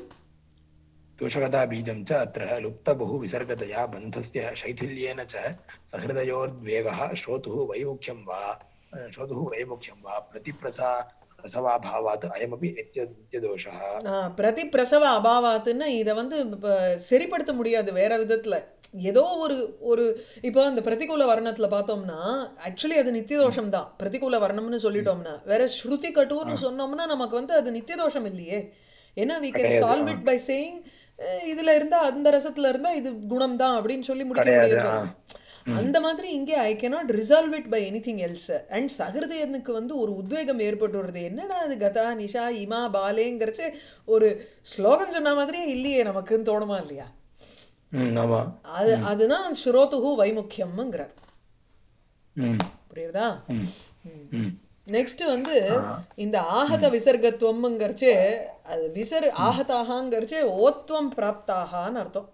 दोषगता बीजं च अत्र लुप्तबहुविसर्गतया बन्धस्य शैथिल्येन च सहृदयोर्द्वेगः श्रोतुः वैमुख्यं वा अ, श्रोतुः वैमुख्यं वा प्रतिप्रसा प्रसवाभावात् अयमपि नित्य नित्यदोषः
ஆ, பிரதி பிரசவ அபாவாத்துன்னு இதை வந்து இப்ப சரிப்படுத்த முடியாது வேற விதத்துல ஏதோ ஒரு ஒரு இப்போ அந்த பிரதிகூல வர்ணத்துல பார்த்தோம்னா ஆக்சுவலி அது நித்திய தோஷம் தான் பிரதிகூல வர்ணம்னு சொல்லிட்டோம்னா வேற ஸ்ருதி கட்டூர்னு சொன்னோம்னா நமக்கு வந்து அது நித்திய தோஷம் இல்லையே ஏன்னா we can solve it by saying இதுல இருந்தா அந்த ரசத்துல இருந்தா இது குணம் தான் அப்படின்னு சொல்லி முடிக்க
கிடையாது,
முடியாது அந்த மாதிரி இங்கே I cannot resolve it by anything else and சகிருதயனுக்கு வந்து ஒரு உத்வேகம் ஏற்பட்டு வருது என்னடா அது கதா நிஷா இமா பாலேங்கிறச்சு ஒரு ஸ்லோகம் சொன்ன மாதிரியே இல்லையே நமக்குன்னு தோணுமா இல்லையா
ம் ஆமா
அது அதுதான் ஸ்ரோதுகு வைமுக்கியம்ங்கிறார்
ம்
புரியுதா
ம் ம்
நெக்ஸ்ட் வந்து இந்த ஆகத விசர்கத்துவம்ங்கிறச்சு அது விசர் ஆகதாகங்கிறச்சு ஓத்வம் பிராப்தாகான்னு அர்த்தம்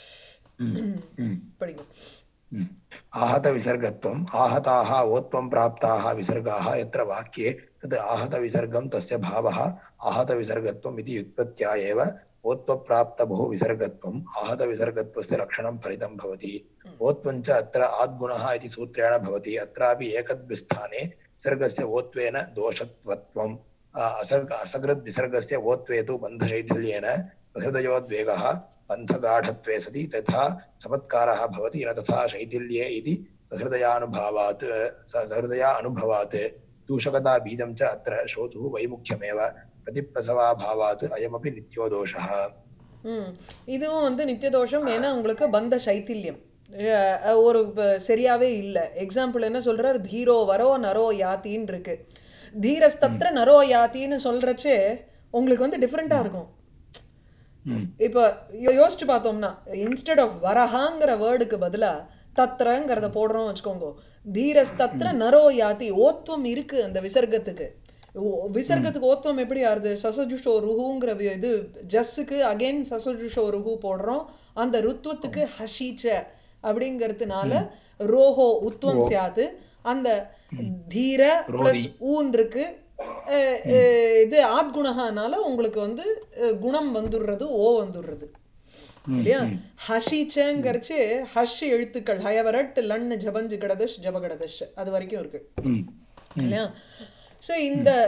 ம்
படிங்க
ம்। आहतविसर्गत्वम् आहताः ओत्वं प्राप्ताः विसर्गाः यत्र वाक्ये तद् आहतविसर्गं तस्य भावः आहतविसर्गत्वम् इति व्युत्पत्त्या एव ओत्वप्राप्तबहुविसर्गत्वम् आहतविसर्गत्वस्य लक्षणं फलितं भवति ओत्वं च अत्र आद्गुणः इति सूत्रेण भवति अत्रापि एकद्विस्थाने विसर्गस्य ओत्वेन दोषत्वत्वम् अ, असर्ग असकृद्विसर्गस्य ओत्वे तु बन्धशैथिल्येन सहृदयोद्वेगः बन्धगाढत्वे सति तथा चमत्कारः भवति न तथा शैथिल्ये इति सहृदयानुभावात् स- सहृदया अनुभवात् दूषकता बीजं च अत्र श्रोतुः वैमुख्यमेव प्रतिप्रसवाभावात् अयमपि नित्यो दोषः
ம் இதுவும் வந்து நித்திய தோஷம் ஏன்னா உங்களுக்கு பந்த சைத்தில்யம் அஹ் ஒரு ப- சரியாவே இல்லை எக்ஸாம்பிள் என்ன சொல்றார் தீரோ வரோ நரோ யாத்தின்னு இருக்கு தீரஸ்தத்திர நரோ யாத்தின்னு சொல்றச்சே உங்களுக்கு வந்து டிஃப்ரெண்ட்டாக இருக்கும்
ம்
இப்போ யோ- யோசிச்சு பார்த்தோம்னா இன்ஸ்டெட் ஆஃப் வரஹாங்கிற வேர்டுக்கு பதிலா தத்ரங்கிறத போடுறோம் வச்சுக்கோங்க தீரஸ்தத்ர நரோ யாதி ஓத்துவம் இருக்கு அந்த விசர்க்கத்துக்கு ஓ- விசர்க்கத்துக்கு ஓத்துவம் எப்படி ஆறுது சசஜுஷோ ருஹுங்கிற வி- இது ஜஸ்ஸுக்கு அகைன் சசஜுஷோ ருஹு போடுறோம் அந்த ருத்துவத்துக்கு ஹஷீச்ச அப்படிங்கிறதுனால ரோஹோ உத்துவம் சியாது அந்த தீர ப்ளஸ் ஊன் இருக்கு அஹ், அஹ், இது ஆத்குணகானால உங்களுக்கு வந்து அஹ், குணம் வந்துடுறது ஓ வந்துடுறது இல்லையா ஹஷிச்சங்கிறச்சு ஹஷ் எழுத்துக்கள் ஹயவரட் லன்னு ஜபஞ்சு கடதஷ் ஜபகடதஷ் அது வரைக்கும் இருக்கு
ம்
இல்லையா ஸோ இந்த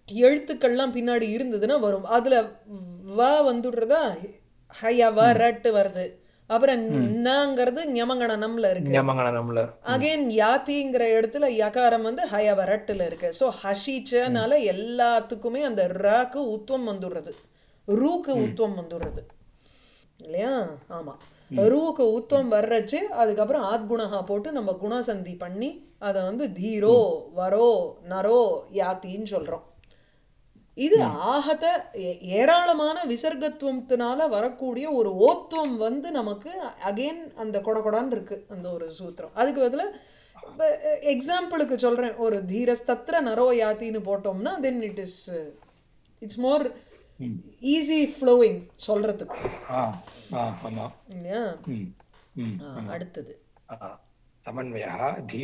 எழுத்துக்கள்லாம் பின்னாடி இருந்ததுன்னா வரும் அதுல வ வந்துடுறதா ஹையா வ ரட்டு வருது அப்புறம் நங்கிறது ஞமங்கணனம்ல இருக்கு
ஞமங்கணனம்ல
அகைன் யாத்திங்கிற இடத்துல யகாரம் வந்து ஹய வரட்டுல இருக்கு ஸோ ஹஷீச்சனால எல்லாத்துக்குமே அந்த ரக்கு உத்துவம் வந்துடுறது ரூக்கு உத்துவம் வந்துடுறது இல்லையா ஆமா ரூக்கு உத்துவம் வர்றச்சு அதுக்கப்புறம் ஆத்குணஹா போட்டு நம்ம குணசந்தி பண்ணி அதை வந்து தீரோ வரோ நரோ யாத்தின்னு சொல்றோம் இது ஆகத ஏ- ஏராளமான விசர்க்கத்துவத்தினால வரக்கூடிய ஒரு ஓத்துவம் வந்து நமக்கு அகைன் அந்த கொடகொடான்னு இருக்கு அந்த ஒரு சூத்திரம் அதுக்கு பதிலாக எக்ஸாம்பிளுக்கு சொல்றேன் ஒரு தீரஸ்தத்ர நரோ யாத்தின்னு போட்டோம்னா then it is it's more easy flowing சொல்றதுக்கு
ஆ ஆ ஆமா
இல்லையா
ம் ம்
ஆ, அடுத்தது
आ, समन्वयः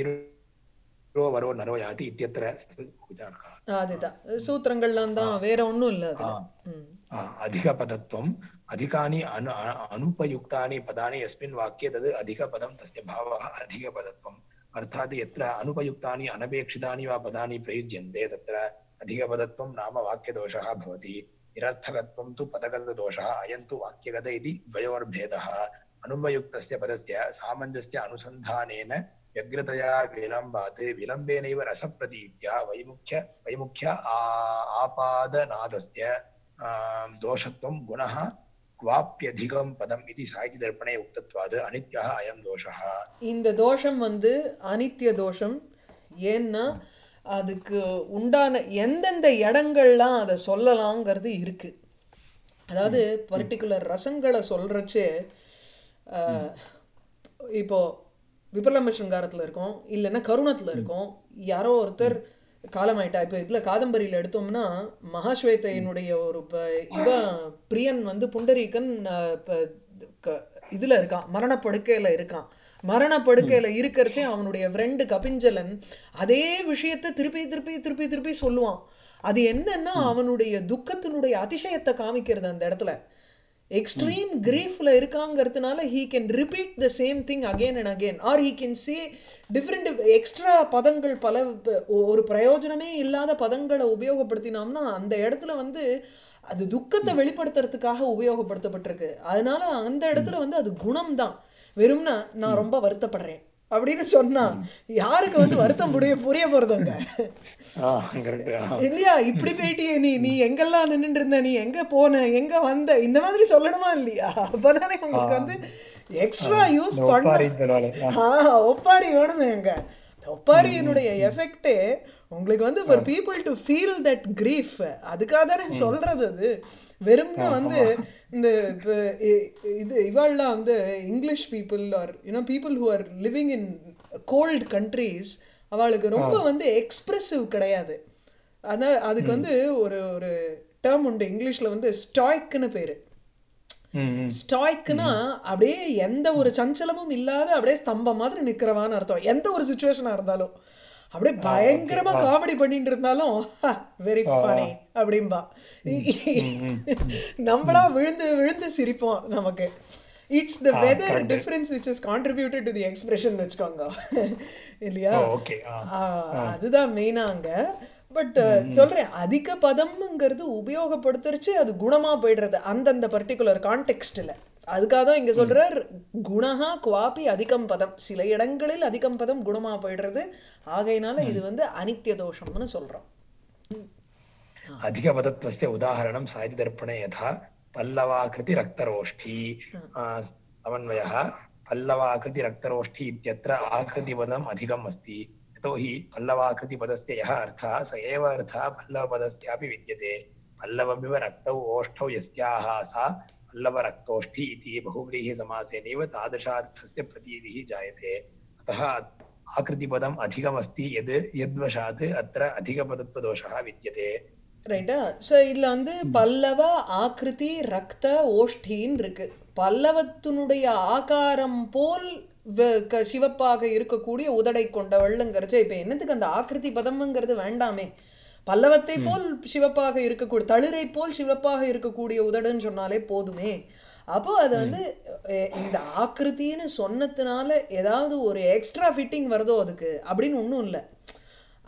धीरो वरो नरो याति इत्यत्र उदाहरणः
ஆ, அதுதான் சூத்திரங்கள்லாம் தான் வேற ஒண்ணும் இல்லை அதுல ம்
आ, अधिकपदत्वम् अधिकानि अनु अ- अनुपयुक्तानि पदानि यस्मिन् वाक्ये तद् अधिकपदं तस्य भावः अधिकपदत्वम् अर्थात् यत्र अनुपयुक्तानि अनपेक्षितानि वा पदानि प्रयुज्यन्ते तत्र अधिकपदत्वं नाम वाक्यदोषः भवति निरर्थकत्वं तु पदगतदोषः अयं तु वाक्यगत इति द्वयोर्भेदः अनुपयुक्तस्य पदस्य सामञ्जस्य अनुसन्धानेन व्यग्रतया विलम्बात् विलम्बेनैव रसप्रतीत्या वैमुख्य वैमुख्य आ- आपादनादस्य आम्, दोषत्वं गुणः क्वाप्यधिकं पदम् इति साहित्यदर्पणे उक्तत्वात् अनित्यः अयं दोषः
இந்த தோஷம் வந்து அனித்திய தோஷம் ஏன்னா அதுக்கு உண்டான எந்தெந்த இடங்கள்லாம் அதை சொல்லலாங்கிறது இருக்கு அதாவது பர்டிகுலர் ரசங்களை சொல்றச்சு அஹ், இப்போ விபலம்ப சிருங்காரத்தில் இருக்கோம் இல்லைன்னா கருணத்தில் இருக்கோம் யாரோ ஒருத்தர் காலமாயிட்டா இப்போ இதில் காதம்பரியில் எடுத்தோம்னா மகாஸ்வேதையினுடைய ஒரு ப இவன் பிரியன் வந்து புண்டரீகன் அஹ், ப- க- இதுல இருக்கான் மரணப்படுக்கையில இருக்கான் மரணப்படுக்கையில இருக்கிறச்சே அவனுடைய ஃப்ரெண்டு கபிஞ்சலன் அதே விஷயத்தை திருப்பி திருப்பி திருப்பி திருப்பி சொல்லுவான் அது என்னன்னா அவனுடைய துக்கத்தினுடைய அதிசயத்தை காமிக்கிறது அந்த இடத்துல எக்ஸ்ட்ரீம் கிரீஃப்ல இருக்காங்கிறதுனால he can repeat the same thing again and again or he can say different extra பதங்கள் பல ப- ஒரு பிரயோஜனமே இல்லாத பதங்களை உபயோகப்படுத்தினோம்னா அந்த இடத்துல வந்து அது துக்கத்தை வெளிப்படுத்துறதுக்காக உபயோகப்படுத்தப்பட்டிருக்கு அதனால அந்த இடத்துல வந்து அது குணம் தான் வெறும்னா நான் ரொம்ப வருத்தப்படுறேன் அப்படின்னு சொன்னா யாருக்கு வந்து வருத்தம் புரிய புரிய போறதுங்க
ஆ கரெக்ட்
இல்லையா இப்படி போயிட்டியே நீ நீ எங்கெல்லாம் நின்னுட்டு இருந்த நீ எங்க போன எங்க வந்த இந்த மாதிரி சொல்லணுமா இல்லையா அப்பதானே உங்களுக்கு வந்து எக்ஸ்ட்ரா யூஸ் பண்ண
ஒப்பாரின்னு சொல்லுவாங்க
ஆ ஒப்பாரி வேணுமேங்க ஒப்பாரியினுடைய எஃபெக்டே உங்களுக்கு வந்து for people to feel that grief அதுக்காக தானே சொல்றது அது வெறும்னா வந்து இந்த இப்ப இ- இது இவாள்லாம் வந்து English people are you know people who are living in cold countries அவளுக்கு ரொம்ப வந்து எக்ஸ்பிரசிவ் கிடையாது அதான் அதுக்கு வந்து ஒரு ஒரு டேர்ம் உண்டு இங்கிலீஷ்ல வந்து ஸ்டாய்க்குன்னு பேரு
ம் ம்
ஸ்டாய்க்குனா அப்படியே எந்த ஒரு சஞ்சலமும் இல்லாத அப்படியே ஸ்தம்பம் மாதிரி நிக்கிறவான்னு அர்த்தம் எந்த ஒரு சுச்சுவேஷனா இருந்தாலும் அப்படியே பயங்கரமா காமெடி பண்ணிட்டு இருந்தாலும் வெரி ஃபனி அப்படிம்பா நம்மளா விழுந்து விழுந்து சிரிப்போம் நமக்கு it's the weather difference which is contributed to the expression வச்சுக்கோங்க இல்லையா
ஓகே ஆ
ஆ, அதுதான் மெயினா அங்க பட் சொல்றேன் அதிக பதம்ங்கிறது உபயோகப்படுத்துறச்சு அது குணமா போயிடுறது அந்தந்த பர்டிகுலர் கான்டெக்ஸ்ட்ல அதுக்காக தான் இங்க சொல்றார் குணஹா குவாபி அதிகம் பதம் சில இடங்களில் அதிகம் பதம் குணமா போயிடுறது ஆகையினால இது வந்து அனித்திய தோஷம்னு சொல்றோம்
अधिकपदत्वस्य उदाहरणं साहित्यदर्पणे यथा पल्लवाकृति रक्तरोष्ठी आ, समन्वयः पल्लवाकृति रक्तरोष्ठी इत्यत्र आकृतिपदम् अधिकम् अस्ति यतोहि पल्लवाकृतिपदस्य यः अर्थः स एव अर्थः पल्लवपदस्यापि विद्यते पल्लवमिव रक्तौ ओष्ठौ यस्याः सा पल्लवरक्तोष्ठी इति बहुव्रीहिसमासेनैव तादृशार्थस्य प्रतीतिः जायते अतः आकृतिपदम् अधिकमस्ति यद् यद्वशात् अत्र अधिकपदत्वदोषः विद्यते
ரைட்டா ஸோ இதில் வந்து பல்லவ ஆக்கிருதி ரக்த ஓஷ்டின்னு இருக்கு பல்லவத்தினுடைய ஆகாரம் போல் வ- க- சிவப்பாக இருக்கக்கூடிய உதடை கொண்டவள்ங்கிறச்ச இப்போ என்னத்துக்கு அந்த ஆக்கிருதி பதம்ங்கிறது வேண்டாமே பல்லவத்தை போல் சிவப்பாக இருக்கக்கூடிய தளிரை போல் சிவப்பாக இருக்கக்கூடிய உதடுன்னு சொன்னாலே போதுமே அப்போ அது வந்து அஹ், இந்த ஆக்கிருத்தின்னு சொன்னதுனால ஏதாவது ஒரு எக்ஸ்ட்ரா ஃபிட்டிங் வருதோ அதுக்கு அப்படின்னு ஒன்றும் இல்லை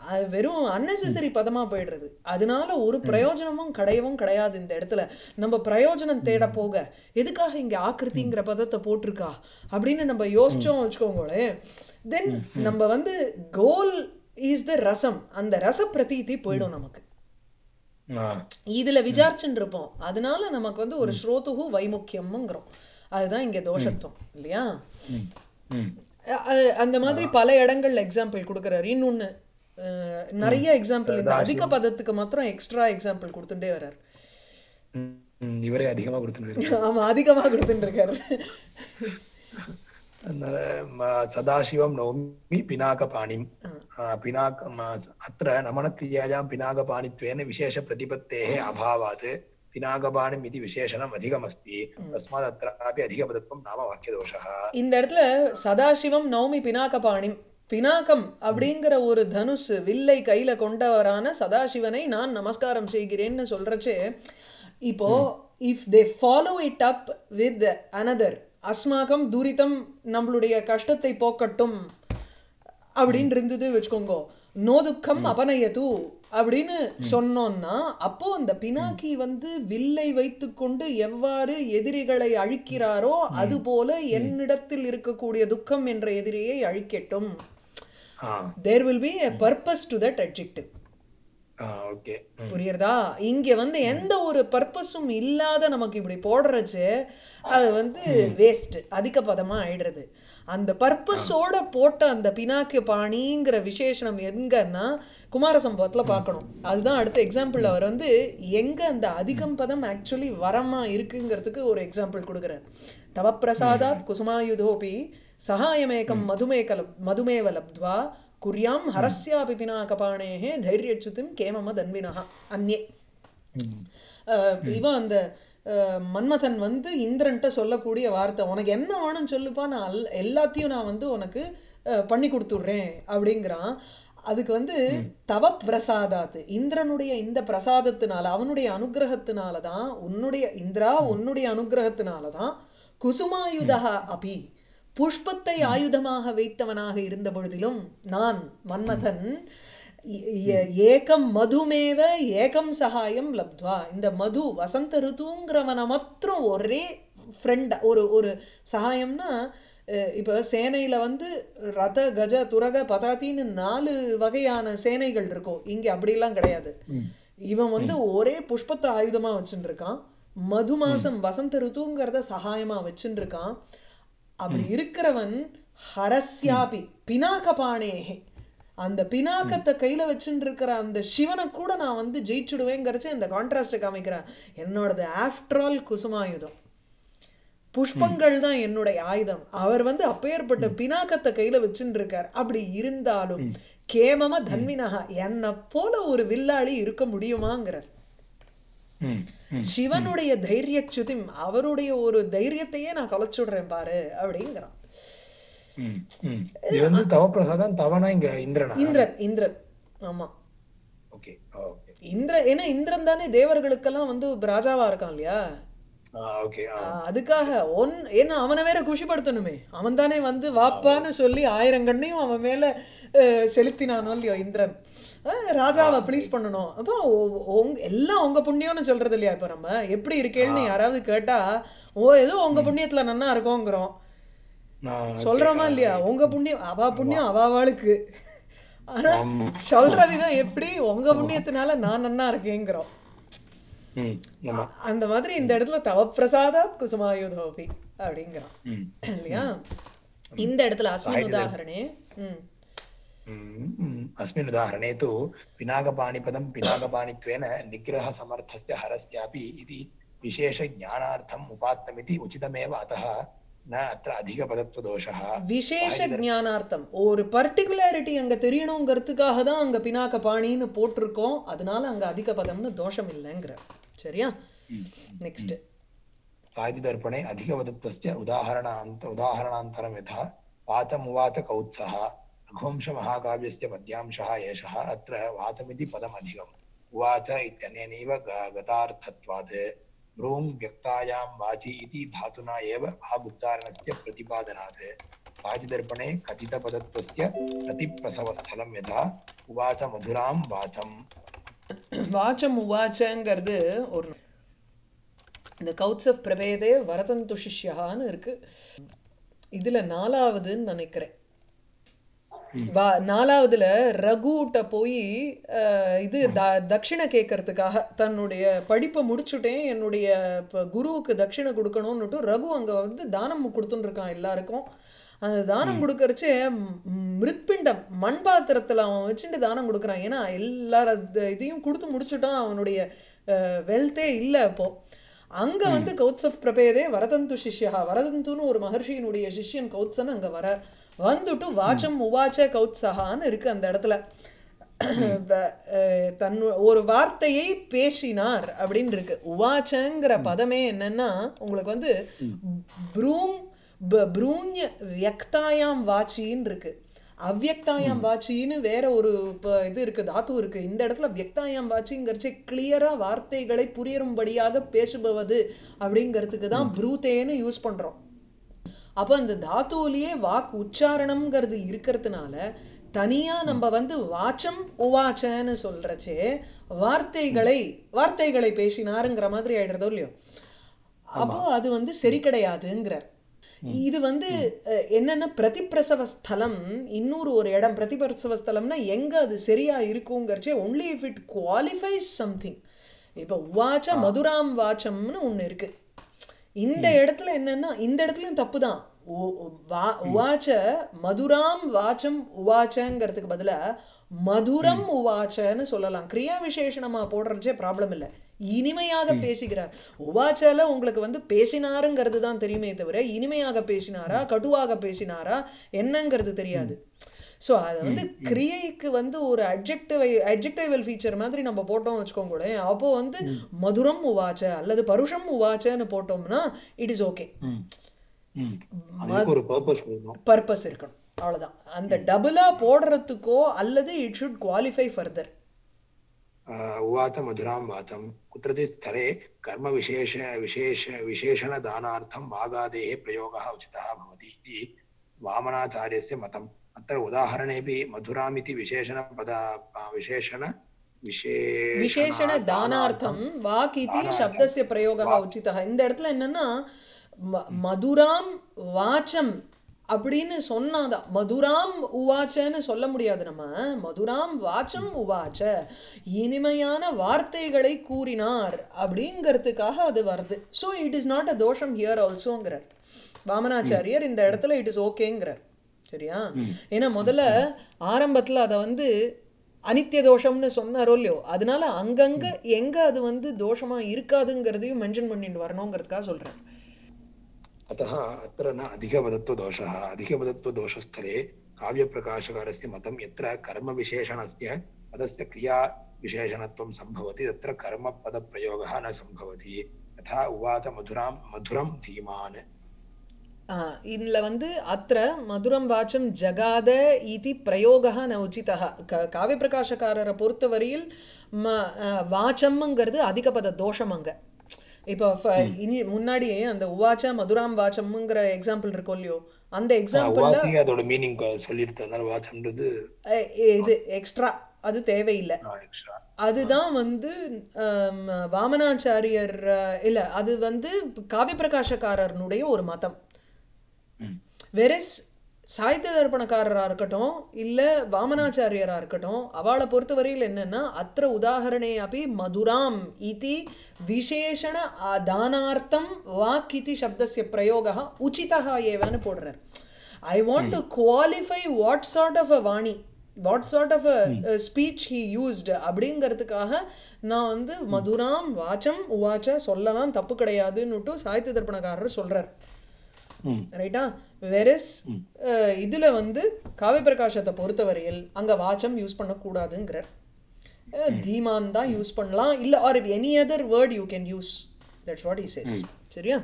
அது வெறும் அன்னெசரி பதமா போயிடுறது அதனால ஒரு பிரயோஜனமும் கிடையவும் கிடையாது இந்த இடத்துல நம்ம பிரயோஜனம் தேட போக எதுக்காக இங்க ஆக்கிருதிங்கிற பதத்தை போட்டிருக்கா அப்படின்னு நம்ம யோசிச்சோம் வச்சுக்கோங்களேன் தென் நம்ம வந்து கோல் இஸ் த ரசம் அந்த ரச பிரதீதி போயிடும் நமக்கு
ஆ
இதுல விசாரிச்சுட்டு இருப்போம் அதனால நமக்கு வந்து ஒரு ஸ்ரோதுகு வைமுக்கியம்ங்கிறோம் அதுதான் இங்க தோஷத்துவம் இல்லையா
ம் ம்
அ- அ- அந்த மாதிரி பல இடங்கள்ல எக்ஸாம்பிள் கொடுக்குறாரு இன்னொன்னு அஹ், நிறைய எக்ஸாம்பிள் இந்த அதிக பதத்துக்கு மாத்திரம் எக்ஸ்ட்ரா எக்ஸாம்பிள் கொடுத்துட்டே வர்றாரு
ம், ம், இவரே அதிகமா கொடுத்துட்டு
ஆமா அதிகமா கொடுத்துட்டு இருக்காரு
அதனால ம- சதாசிவம் நௌமி பினாகபாணிம் ஆ, பினாக ம- அत्र नमनक्रियायां पिनाकपाणित्वेन विशेषप्रतिपत्तेः अभावात् पिनाकपाणिम् इति विशेषणम् अधिकमस्ति तस्मात् अत्रापि अधिकपदत्वं नाम वाक्यदोषः
இந்த இடத்துல சதாசிவம் நௌமி பினாகபாணிம் பினாகம் அப்படிங்கிற ஒரு தனுஷ் வில்லை கையில கொண்டவரான சதாசிவனை நான் நமஸ்காரம் செய்கிறேன்னு சொல்றச்சே இப்போ if they follow it up with another அஸ்மாகம் துரிதம் நம்மளுடைய கஷ்டத்தை போக்கட்டும் அப்படின்னு இருந்தது வச்சுக்கோங்க நோ துக்கம் அபநயது அப்படின்னு சொன்னோம்னா அப்போ அந்த பினாக்கி வந்து வில்லை வைத்துக்கொண்டு எவ்வாறு எதிரிகளை அழிக்கிறாரோ அதுபோல என்னிடத்தில் இருக்கக்கூடிய துக்கம் என்ற எதிரியை அழிக்கட்டும்
ah
there will be a purpose to that adjective
ah okay ம்
புரியுறதா இங்க வந்து எந்த ஒரு பர்பஸும் இல்லாத நமக்கு இப்படி போடுறச்சு அது வந்து வேஸ்ட் அதிக பதமா ஆயிடுறது அந்த பர்பஸோட போட்ட அந்த பினாக்கு பாணிங்கிற விசேஷணம் எங்கன்னா குமார சம்பவத்துல பார்க்கணும் அதுதான் அடுத்த எக்ஸாம்பிள் அவர் வந்து எங்க அந்த அதிகம் பதம் ஆக்சுவலி வரமா இருக்குங்கிறதுக்கு ஒரு எக்ஸாம்பிள் கொடுக்குறார் தவ பிரசாதாத் குசுமாயுதோபி சகாயமேகம் மதுமேக மதுமேவ லப்த்வா குர்யாம் ஹரஸ்யாபி பினாகபாணேஹே தைரியச்சுத்திம் கேமம தன்வினஹ அந்நே
ம்
அஹ் இவன் அந்த அஹ், மன்மதன் வந்து இந்திரன்ட்ட சொல்லக்கூடிய வார்த்தை உனக்கு என்ன வேணும்னு சொல்லுப்பா நான் அல்- எல்லாத்தையும் நான் வந்து உனக்கு அஹ், பண்ணி கொடுத்துட்றேன் அப்படிங்கிறான் அதுக்கு வந்து தவ பிரசாதாத்து இந்திரனுடைய இந்த பிரசாதத்தினால அவனுடைய அனுகிரகத்தினால தான் உன்னுடைய இந்திரா உன்னுடைய அனுகிரகத்தினால தான் குசுமாயுதா அபி புஷ்பத்தை ஆயுதமாக வைத்தவனாக இருந்த பொழுதிலும் நான் மன்மதன் ஏ- ஏ- ஏகம் மதுமேவ ஏகம் சகாயம் லப்த்வா இந்த மது வசந்த ருத்துங்கிறவனை மாத்திரம் ஒரே ஃப்ரெண்ட் ஒரு ஒரு சகாயம்னா அஹ், இப்போ சேனையில வந்து ரத கஜ துரக பதாத்தின்னு நாலு வகையான சேனைகள் இருக்கும் இங்க அப்படிலாம் கிடையாது இவன் வந்து ஒரே புஷ்பத்தை ஆயுதமா வச்சுட்டு இருக்கான் மது மாசம் வசந்த ருத்துங்கிறத சகாயமா வச்சுட்டு இருக்கான் அப்படி இருக்கிறவன் ஹரஸ்யாபி பினாகபாணேஹே அந்த பினாக்கத்தை கையில வச்சுட்டு இருக்கிற அந்த சிவனை கூட நான் வந்து ஜெயிச்சுடுவேங்கிறச்சு இந்த கான்ட்ராஸ்டை காமிக்கிறேன் என்னோடது ஆஃப்டர் ஆல் குசுமாயுதம் புஷ்பங்கள் தான் என்னுடைய ஆயுதம் அவர் வந்து அப்பேற்பட்ட பினாக்கத்தை கையில வச்சுட்டு இருக்கார் அப்படி இருந்தாலும் கேமம தன்வினகா என்னை போல ஒரு வில்லாளி இருக்க முடியுமாங்கிறார்
ம் ம்
சிவனுடைய தைரிய சுதிம் அவருடைய ஒரு தைரியத்தையே நான் கலைச்சுடுறேன் பாரு அப்படிங்கிறான்
ம் ம் இது வந்து தவ பிரசாதம் தவனா இங்க இந்திரனா
இந்திரன் இந்திரன் ஆமா
ஓகே ஓகே
இந்திர ஏன்னா இந்திரன் தானே தேவர்களுக்கெல்லாம் வந்து ராஜாவா இருக்கான் இல்லையா
ஆ ஓகே ஆ
ஆஹ் அதுக்காக ஒன் ஏன்னா அவனை வேற குஷிப்படுத்தணுமே அவன் தானே வந்து வாப்பான்னு சொல்லி ஆயிரம் கண்ணையும் அவன் மேல அஹ், செலுத்தினானோ இல்லையோ இந்திரன் அஹ், ராஜாவை ப்ளீஸ் பண்ணணும் அப்போ உ- உங்க எல்லாம் உங்க புண்ணியம்னு சொல்றது இல்லையா இப்ப நம்ம எப்படி இருக்கேன்னு யாராவது கேட்டா ஓ ஏதோ உங்க புண்ணியத்துல நன்னா இருக்கோங்கிறோம்
நான்
சொல்றோமா இல்லையா உங்க புண்ணியம் அவா புண்ணியம் அவாவாளுக்கு ஆனா
ஆமா.
சொல்ற விதம் எப்படி உங்க புண்ணியத்தினால நான் நன்னா இருக்கேங்கிறோம்
ம் ஆமா
அந்த மாதிரி இந்த இடத்துல தவ பிரசாதாத் குசுமாயுதோபி அப்படிங்கிறான்
ம்
இல்லையா இந்த இடத்துல அஸ்மின் உதாகரணே ம்
म्, म्, अस्मिन् उदाहरणे तु पिनाकपाणिपदं पिनाकपाणित्वेन निग्रहसमर्थस्य हरस्यापि इति विशेषज्ञानार्थम् उपात्तमिति उचितमेव अतः न अत्र अधिकपदत्वदोषः
விசேஷ ஞானார்த்தம் ஒரு பர்டிகுலாரிட்டி அங்க தெரியணுங்கிறதுக்காக தான் அங்க பினாக்க பாணின்னு போட்டிருக்கோம் அதனால அங்க அதிக பதம்னு தோஷம் இல்லைங்கிற சரியா நெக்ஸ்ட்
साहित्यदर्पणे अधिकपदत्वस्य उदाहरणान्त उदाहरणान्तरं यथा वातमुवाच कौत्सः रघुवंशमहाकाव्यस्य पद्यांशः एषः अत्र वातमिति पदमधिकम् उवाच इत्यनेनैव ग- गतार्थत्वात् भ्रूं व्यक्तायां वाचि इति धातुना एव वागुच्चारणस्य प्रतिपादनात् वाचिदर्पणे कथितपदत्वस्य प्रतिप्रसवस्थलं यथा उवाच मधुरां वाचम्
வாச்சம் உவாச்சங்கிறது ஒரு இந்த கவுட்ஸ் ஆஃப் பிரபேதே வரதந்து சிஷ்யான்னு இருக்கு இதுல நாலாவதுன்னு நினைக்கிறேன் வா நாலாவதுல ரகுட்ட போய் அஹ், இது த தட்சிணை கேட்கறதுக்காக தன்னுடைய படிப்பை முடிச்சுட்டேன் என்னுடைய இப்போ குருவுக்கு தட்சிணை கொடுக்கணும்னுட்டு ரகு அங்கே வந்து தானம் கொடுத்துன்னு இருக்கான் எல்லாருக்கும் அந்த தானம் கொடுக்கறச்சு மிருத்பிண்டம் மண் பாத்திரத்தில் அவன் வச்சுட்டு தானம் கொடுக்குறான் ஏன்னா எல்லார த- இதையும் கொடுத்து முடிச்சுட்டான் அவனுடைய வெல்த்தே இல்லை அப்போ அங்க வந்து கௌத்ஸ் ஆஃப் பிரபேதே வரதந்து சிஷ்யா வரதந்துன்னு ஒரு மகர்ஷியினுடைய சிஷ்யன் கௌத்சன் அங்க வர வந்துட்டு வாச்சம் உவாச்ச கௌத்சகான்னு இருக்கு அந்த இடத்துல வ- அஹ் தன் ஒரு வார்த்தையை பேசினார் அப்படின்னு இருக்கு உவாச்சங்கிற பதமே என்னன்னா உங்களுக்கு வந்து ப்ரூம் ப- ப்ரூஞ் வியக்தாயாம் வாச்சின்னு இருக்கு அவ்யக்தாயாம் வாச்சின்னு வேற ஒரு ப- இது இருக்கு தாத்து இருக்கு இந்த இடத்துல வியக்தாயாம் வாச்சிங்கிறச்சே கிளியரா வார்த்தைகளை புரியும்படியாக பேசுபவது அப்படிங்கிறதுக்கு தான் ப்ரூத்தேன்னு யூஸ் பண்றோம் அப்போ அந்த தாத்துவிலேயே வாக் உச்சாரணம்ங்கிறது இருக்கிறதுனால தனியா நம்ம வந்து வாச்சம் உவாச்சன்னு சொல்றச்சே வார்த்தைகளை வார்த்தைகளை பேசினாருங்கிற மாதிரி ஆயிடுறதோ இல்லையோ அப்போ அது வந்து சரி கிடையாதுங்கிறார் இது வந்து அஹ், என்னன்னா பிரதிப்பிரசவ ஸ்தலம் இன்னொரு ஒரு இடம் பிரதிப்பிரசவ ஸ்தலம்னா எங்க அது சரியா இருக்குங்கிறச்சே only if it qualifies something இப்போ உவாச்ச மதுராம் வாச்சம்னு ஒன்று இருக்கு இந்த இடத்துல என்னன்னா இந்த இடத்துலயும் தப்பு தான் உவாச்ச மதுராம் வாச்சம் உவாச்சங்கிறதுக்கு பதிலா மதுரம் உவாச்சன்னு சொல்லலாம் கிரியா விசேஷணமா போடுறச்சே ப்ராப்ளம் இல்லை இனிமையாக பேசுகிறார் உவாச்சால உங்களுக்கு வந்து பேசினாருங்கிறது தான் தெரியுமே தவிர இனிமையாக பேசினாரா கடுவாக பேசினாரா என்னங்கிறது தெரியாது ஸோ அதை வந்து கிரியைக்கு வந்து ஒரு அட்ஜெக்டிவ் அட்ஜெக்டிவல் ஃபீச்சர் மாதிரி நம்ம போட்டோம் வச்சுக்கோங்களேன் அப்போ வந்து மதுரம் உவாச்ச அல்லது பருஷம் உவாச்சன்னு போட்டோம்னா இட் இஸ் ஓகே
ம். ம். அதுக்கு ஒரு பர்பஸ் கொடுக்கணும்
பர்பஸ் இருக்கணும் அவ்வளவுதான் அந்த டபுளா போடுறதுக்கோ அல்லது இட் ஷுட் குவாலிஃபை ஃபர்தர்
अ, उवाच मधुरां वाचं कुत्रचित् स्थले कर्मविशेष विशेष विशेषणदानार्थं वागादेः प्रयोगः उचितः भवति इति वामनाचार्यस्य मतम् अत्र उदाहरणेऽपि मधुरामिति विशेषणपद अ, विशेषण
விசேஷண
विशेषण
தானார்த்தம் வாக் இதி
தானார்த்தம்.
சப்தஸ்ய பிரயோகா உச்சிதா இந்த இடத்துல என்னன்னா ம- மதுராம் வாச்சம் அப்படின்னு சொன்னாதான் மதுராம் உவாச்சன்னு சொல்ல முடியாது நம்ம மதுராம் வாச்சம் உவாச்ச இனிமையான வார்த்தைகளை கூறினார் அப்படிங்கிறதுக்காக அது வருது so it is not a தோஷம் ஹியர் ஆல்சோங்கிறார் வாமனாச்சாரியர் இந்த இடத்துல இட் இஸ் ஓகேங்கிறார் சரியா ஏன்னா முதல்ல ஆரம்பத்துல அதை வந்து அனித்திய தோஷம்னு சொன்னாரோ இல்லையோ அதனால அங்கங்க எங்க அது வந்து தோஷமா இருக்காதுங்கிறதையும் மென்ஷன் பண்ணிட்டு வரணுங்கிறதுக்காக சொல்றேன்
अतः अत्र न अधिकवदत्वदोषः अधिकवदत्वदोषस्थले काव्यप्रकाशकारस्य मतं यत्र कर्मविशेषणस्य पदस्य क्रियाविशेषणत्वं सम्भवति तत्र कर्मपदप्रयोगः न सम्भवति यथा उवाच मधुरां मधुरं धीमान्
ஆ, இதுல வந்து அത്ര மதுரம் வாச்சம் ஜகாத இதி பிரயோகः ந உச்சிதः க காவியப்பிரகாசக்காரரை பொறுத்தவரையில் ம ஆ, வாச்சம்ங்கிறது அதிகபத தோஷம் அங்க இப்போ ஃப- இனி முன்னாடி அந்த உவாச்ச மதுராம் வாச்சம்ங்கிற எக்ஸாம்பிள் இருக்கும் இல்லையோ அந்த எக்ஸாம்பிள்ல
வாசி அதோட மீனிங் சொல்லிட்டு அதனால வாட்ச்ன்றது
இது எக்ஸ்ட்ரா அது தேவையில்லை
எக்ஸ்ட்ரா
அதுதான் வந்து ஆம், வாமனாச்சாரியர் அஹ், இல்ல அது வந்து காவிய பிரகாசக்காரனுடைய ஒரு மதம் வெரஸ் சாகித்ய தர்ப்பணக்காரராக இருக்கட்டும் இல்லை வாமனாச்சாரியராக இருக்கட்டும் அவளை பொறுத்தவரையில் என்னன்னா அத்த உதாகரணே அப்படி மதுராம் இதி விசேஷண ஆ- தானார்த்தம் வாக் இதி சப்தஸ்ய பிரயோகः உச்சிதः ஏவன்னு போடுறார் I want to qualify what sort of a வாணி what sort of a speech he used அப்படிங்கிறதுக்காக நான் வந்து மதுராம் வாச்சம் உவாச்ச சொல்லலாம் தப்பு கிடையாதுன்னுட்டு சாகித்ய தர்ப்பணக்காரர் சொல்றார்
ம்
ரைட்டா வெரஸ் இதுல வந்து காவிய பிரகாசத்தை பொறுத்தவரையில் அங்க வாச்சம் யூஸ் பண்ணக்கூடாதுங்கிறார் அஹ், தீமான் தான் யூஸ் பண்ணலாம் இல்ல or any other word you can use that's what he says சரியா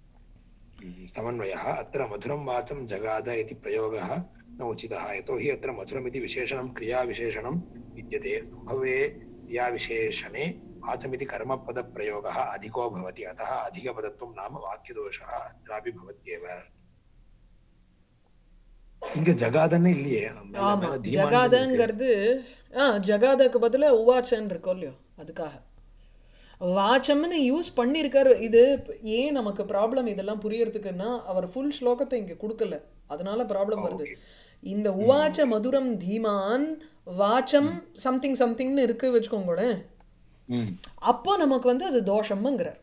समन्वयः अत्र मधुरं वाचं जगाद इति प्रयोगः न उचितः यतोहि अत्र मधुरमिति विशेषणं क्रियाविशेषणं विद्यते सम्भवे क्रियाविशेषणे वाचमिति कर्मपदप्रयोगः अधिको भवति अतः अधिकपदत्वं नाम वाक्यदोषः अत्रापि भवत्येव இங்க ஜகாதன்னு இல்லையே மேல
ஆமா
மேல தீமான் இருக்கு
ஜகாதங்கிறது ஆ ஜகாதக்கு பதிலா உவாச்சன்னு இருக்கோ இல்லையோ அதுக்காக வாச்சம்னு யூஸ் பண்ணியிருக்காரு இது ஏன் நமக்கு ப்ராப்ளம் இதெல்லாம் புரியறதுக்குன்னா அவர் ஃபுல் ஸ்லோகத்தை இங்க கொடுக்கல அதனால ப்ராப்ளம் வருது இந்த உவாச்ச மதுரம் தீமான் வாச்சம் சம்திங் சம்திங்னு இருக்கு வச்சுக்கோங்களேன்
ம்
அப்போ நமக்கு வந்து அது தோஷம்ங்கிறார்